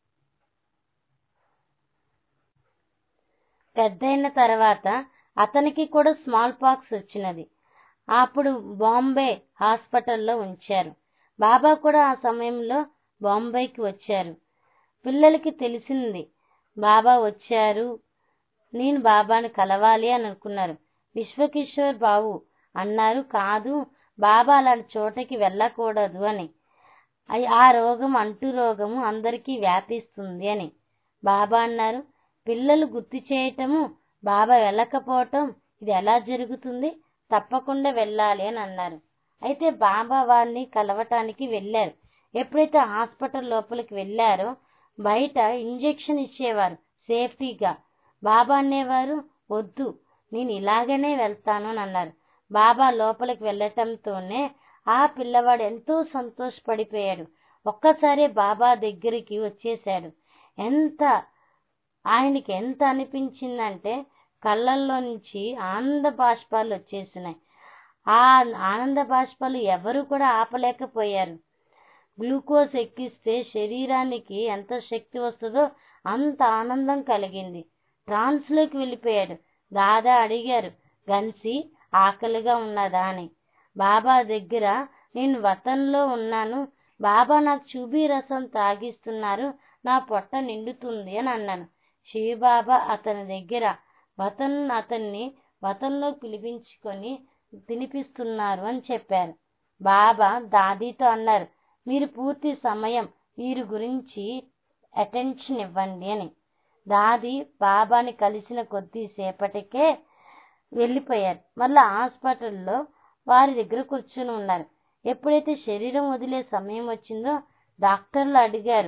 పెద్దయిన తర్వాత అతనికి కూడా స్మాల్ పాక్స్ వచ్చినది అప్పుడు బాంబే హాస్పిటల్లో ఉంచారు బాబా కూడా ఆ సమయంలో బాంబేకి వచ్చారు పిల్లలకి తెలిసింది బాబా వచ్చారు నేను బాబాని కలవాలి అని అనుకున్నారు విశ్వకిషోర్ బాబు అన్నారు కాదు బాబా అలాంటి చోటకి వెళ్ళకూడదు అని ఆ రోగం అంటు రోగము అందరికీ వ్యాపిస్తుంది అని బాబా అన్నారు పిల్లలు గుర్తు చేయటము బాబా వెళ్ళకపోవటం ఇది ఎలా జరుగుతుంది తప్పకుండా వెళ్ళాలి అని అన్నారు అయితే బాబా వారిని కలవటానికి వెళ్ళారు ఎప్పుడైతే హాస్పిటల్ లోపలికి వెళ్ళారో బయట ఇంజెక్షన్ ఇచ్చేవారు సేఫ్టీగా బాబా అనేవారు వద్దు నేను ఇలాగనే వెళ్తాను అని అన్నారు బాబా లోపలికి వెళ్ళటంతోనే ఆ పిల్లవాడు ఎంతో సంతోషపడిపోయాడు ఒక్కసారి బాబా దగ్గరికి వచ్చేసాడు ఎంత ఆయనకి ఎంత అనిపించిందంటే కళ్ళల్లో నుంచి ఆనంద బాష్పాలు వచ్చేసినాయి ఆ ఆనంద బాష్పాలు ఎవరు కూడా ఆపలేకపోయారు గ్లూకోజ్ ఎక్కిస్తే శరీరానికి ఎంత శక్తి వస్తుందో అంత ఆనందం కలిగింది ట్రాన్స్లోకి వెళ్ళిపోయాడు దాదా అడిగారు గన్సి ఆకలిగా ఉన్నదా అని బాబా దగ్గర నేను వతంలో ఉన్నాను బాబా నాకు చూబీ రసం తాగిస్తున్నారు నా పొట్ట నిండుతుంది అని అన్నాను శివబాబా అతని దగ్గర వతన్ అతన్ని వతంలో పిలిపించుకొని తినిపిస్తున్నారు అని చెప్పారు బాబా దాదీతో అన్నారు మీరు పూర్తి సమయం వీరి గురించి అటెన్షన్ ఇవ్వండి అని దాది బాబాని కలిసిన కొద్దిసేపటికే వెళ్ళిపోయారు మళ్ళీ హాస్పిటల్లో వారి దగ్గర కూర్చుని ఉన్నారు ఎప్పుడైతే శరీరం వదిలే సమయం వచ్చిందో డాక్టర్లు అడిగారు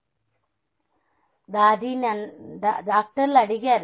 దాదీని అన్- డా- డాక్టర్లు అడిగారు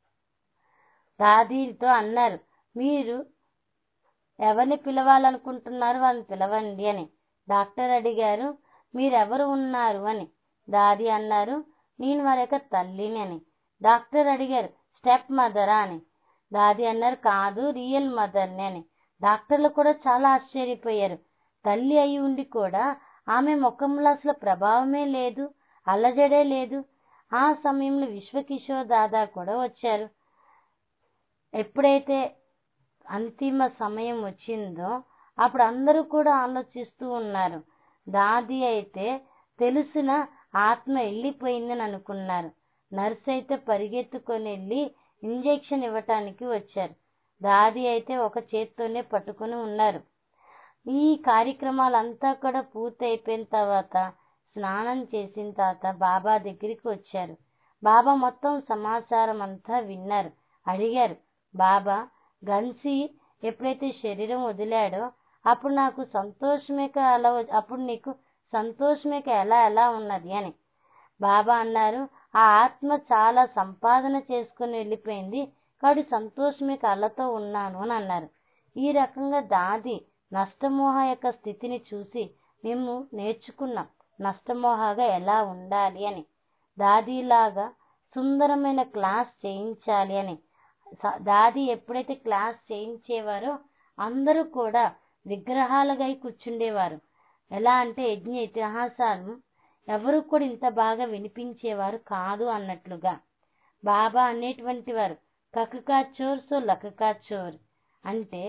దాదీతో అన్నారు మీరు ఎవరిని పిలవాలనుకుంటున్నారు వాళ్ళని పిలవండి అని డాక్టర్ అడిగారు మీరెవరు ఉన్నారు అని దాది అన్నారు నేను వారి యొక్క తల్లిని అని డాక్టర్ అడిగారు స్టెప్ మదరా అని దాది అన్నారు కాదు రియల్ మదర్ని అని డాక్టర్లు కూడా చాలా ఆశ్చర్యపోయారు తల్లి అయి ఉండి కూడా ఆమె ముఖంలో అసలు ప్రభావమే లేదు అల్లజడే లేదు ఆ సమయంలో విశ్వకిషోర్ దాదా కూడా వచ్చారు ఎప్పుడైతే అంతిమ సమయం వచ్చిందో అప్పుడు అందరూ కూడా ఆలోచిస్తూ ఉన్నారు దాది అయితే తెలిసిన ఆత్మ వెళ్ళిపోయిందని అనుకున్నారు నర్స్ అయితే పరిగెత్తుకొని వెళ్ళి ఇంజెక్షన్ ఇవ్వటానికి వచ్చారు దాది అయితే ఒక చేత్తోనే పట్టుకొని ఉన్నారు ఈ కార్యక్రమాలంతా కూడా పూర్తి అయిపోయిన తర్వాత స్నానం చేసిన తర్వాత బాబా దగ్గరికి వచ్చారు బాబా మొత్తం సమాచారం అంతా విన్నారు అడిగారు బాబా గన్సి ఎప్పుడైతే శరీరం వదిలాడో అప్పుడు నాకు సంతోషమేక అలా వ- అప్పుడు నీకు సంతోషమేక ఎలా ఎలా ఉన్నది అని బాబా అన్నారు ఆ ఆత్మ చాలా సంపాదన చేసుకుని వెళ్ళిపోయింది కాబట్టి సంతోషమే కళ్ళతో ఉన్నాను అని అన్నారు ఈ రకంగా దాది నష్టమోహ యొక్క స్థితిని చూసి మేము నేర్చుకున్నాం నష్టమోహగా ఎలా ఉండాలి అని దాదీలాగా సుందరమైన క్లాస్ చేయించాలి అని స- దాది ఎప్పుడైతే క్లాస్ చేయించేవారో అందరూ కూడా విగ్రహాలుగా అయి కూర్చుండేవారు ఎలా అంటే యజ్ఞ ఇతిహాసాలు ఎవరు కూడా ఇంత బాగా వినిపించేవారు కాదు అన్నట్లుగా బాబా అనేటువంటి వారు కకకా చోర్ సో లకకా చోర్ అంటే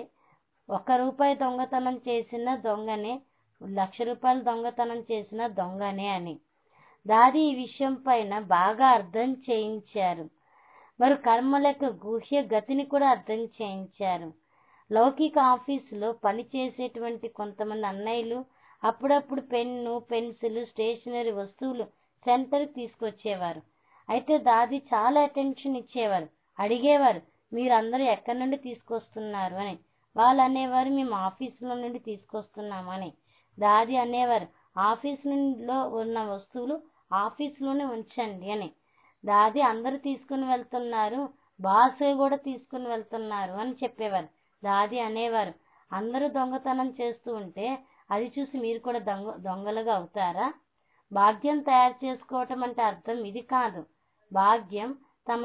ఒక రూపాయి దొంగతనం చేసిన దొంగనే లక్ష రూపాయలు దొంగతనం చేసిన దొంగనే అని దాది ఈ విషయం పైన బాగా అర్థం చేయించారు మరి కర్మల యొక్క గుహ్య గతిని కూడా అర్థం చేయించారు లౌకిక ఆఫీసులో పనిచేసేటువంటి కొంతమంది అన్నయ్యలు అప్పుడప్పుడు పెన్ను పెన్సిల్ స్టేషనరీ వస్తువులు సెంటర్కి తీసుకొచ్చేవారు అయితే దాది చాలా అటెన్షన్ ఇచ్చేవారు అడిగేవారు మీరందరూ ఎక్కడి నుండి తీసుకొస్తున్నారు అని వాళ్ళు అనేవారు మేము ఆఫీసులో నుండి తీసుకొస్తున్నామని దాది అనేవారు ఆఫీస్ లో ఉన్న వస్తువులు ఆఫీసులోనే ఉంచండి అని దాది అందరూ తీసుకుని వెళ్తున్నారు బాస్ కూడా తీసుకుని వెళ్తున్నారు అని చెప్పేవారు దాది అనేవారు అందరూ దొంగతనం చేస్తూ ఉంటే అది చూసి మీరు కూడా దొంగ దొంగలుగా అవుతారా భాగ్యం తయారు చేసుకోవటం అంటే అర్థం ఇది కాదు భాగ్యం తమ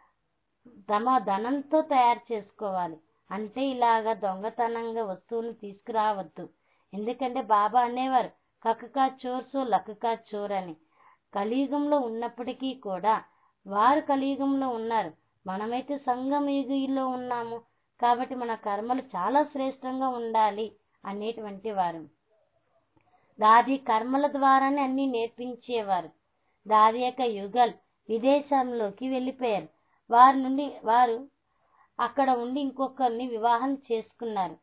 తమ ధనంతో తయారు చేసుకోవాలి అంటే ఇలాగా దొంగతనంగా వస్తువులు తీసుకురావద్దు ఎందుకంటే బాబా అనేవారు కక్కకా చోర్ సో లక్కకా చోర్ అని కలియుగంలో ఉన్నప్పటికీ కూడా వారు కలియుగంలో ఉన్నారు మనమైతే సంగమ యుగంలో ఉన్నాము కాబట్టి మన కర్మలు చాలా శ్రేష్టంగా ఉండాలి అనేటువంటి వారు దాది కర్మల ద్వారానే అన్ని నేర్పించేవారు దాది యొక్క యుగల్ విదేశంలోకి వెళ్ళిపోయారు వారి నుండి వారు అక్కడ ఉండి ఇంకొకరిని వివాహం చేసుకున్నారు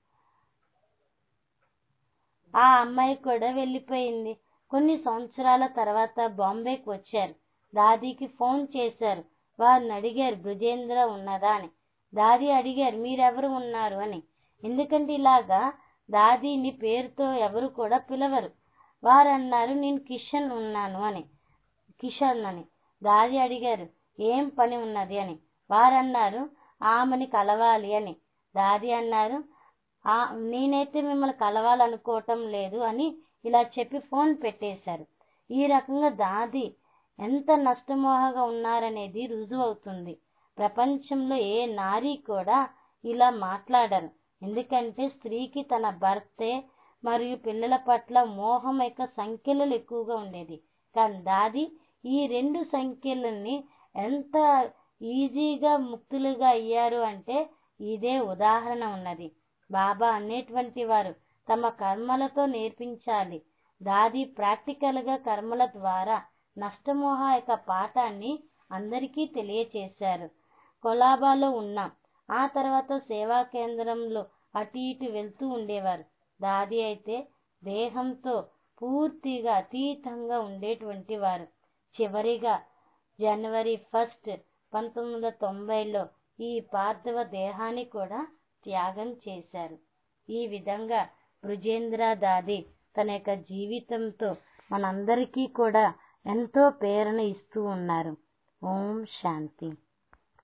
ఆ అమ్మాయి కూడా వెళ్ళిపోయింది కొన్ని సంవత్సరాల తర్వాత బాంబేకి వచ్చారు దాదీకి ఫోన్ చేశారు వారిని అడిగారు బృజేంద్ర ఉన్నదా అని దాది అడిగారు మీరెవరు ఉన్నారు అని ఎందుకంటే ఇలాగా దాదీని పేరుతో ఎవరు కూడా పిలవరు వారు అన్నారు నేను కిషన్ ఉన్నాను అని కిషన్ అని దాది అడిగారు ఏం పని ఉన్నది అని వారన్నారు ఆమెని కలవాలి అని దాది అన్నారు "ఆ, నేనైతే మిమ్మల్ని కలవాలనుకోవటం లేదు అని ఇలా చెప్పి ఫోన్ పెట్టేశారు ఈ రకంగా దాది ఎంత నష్టమోహగా ఉన్నారనేది రుజువు అవుతుంది ప్రపంచంలో ఏ నారీ కూడా ఇలా మాట్లాడరు ఎందుకంటే స్త్రీకి తన భర్తే మరియు పిల్లల పట్ల మోహం యొక్క సంఖ్యలు ఎక్కువగా ఉండేది కానీ దాది ఈ రెండు సంఖ్యలని ఎంత ఈజీగా ముక్తులుగా అయ్యారు అంటే ఇదే ఉదాహరణ ఉన్నది బాబా అనేటువంటి వారు తమ కర్మలతో నేర్పించాలి దాది ప్రాక్టికల్ గా కర్మల ద్వారా నష్టమోహ యొక్క పాఠాన్ని అందరికీ తెలియచేశారు కొలాబాలో ఉన్నాం ఆ తర్వాత సేవా కేంద్రంలో అటు ఇటు వెళ్తూ ఉండేవారు దాది అయితే దేహంతో పూర్తిగా అతీతంగా ఉండేటువంటి వారు చివరిగా జనవరి ఫస్ట్ పంతొమ్మిది వందల తొంభైలో ఈ పార్థివ దేహాన్ని కూడా త్యాగం చేశారు ఈ విధంగా బృజేంద్ర దాది తన యొక్క జీవితంతో మనందరికీ కూడా ఎంతో ప్రేరణ ఇస్తూ ఉన్నారు ఓం శాంతి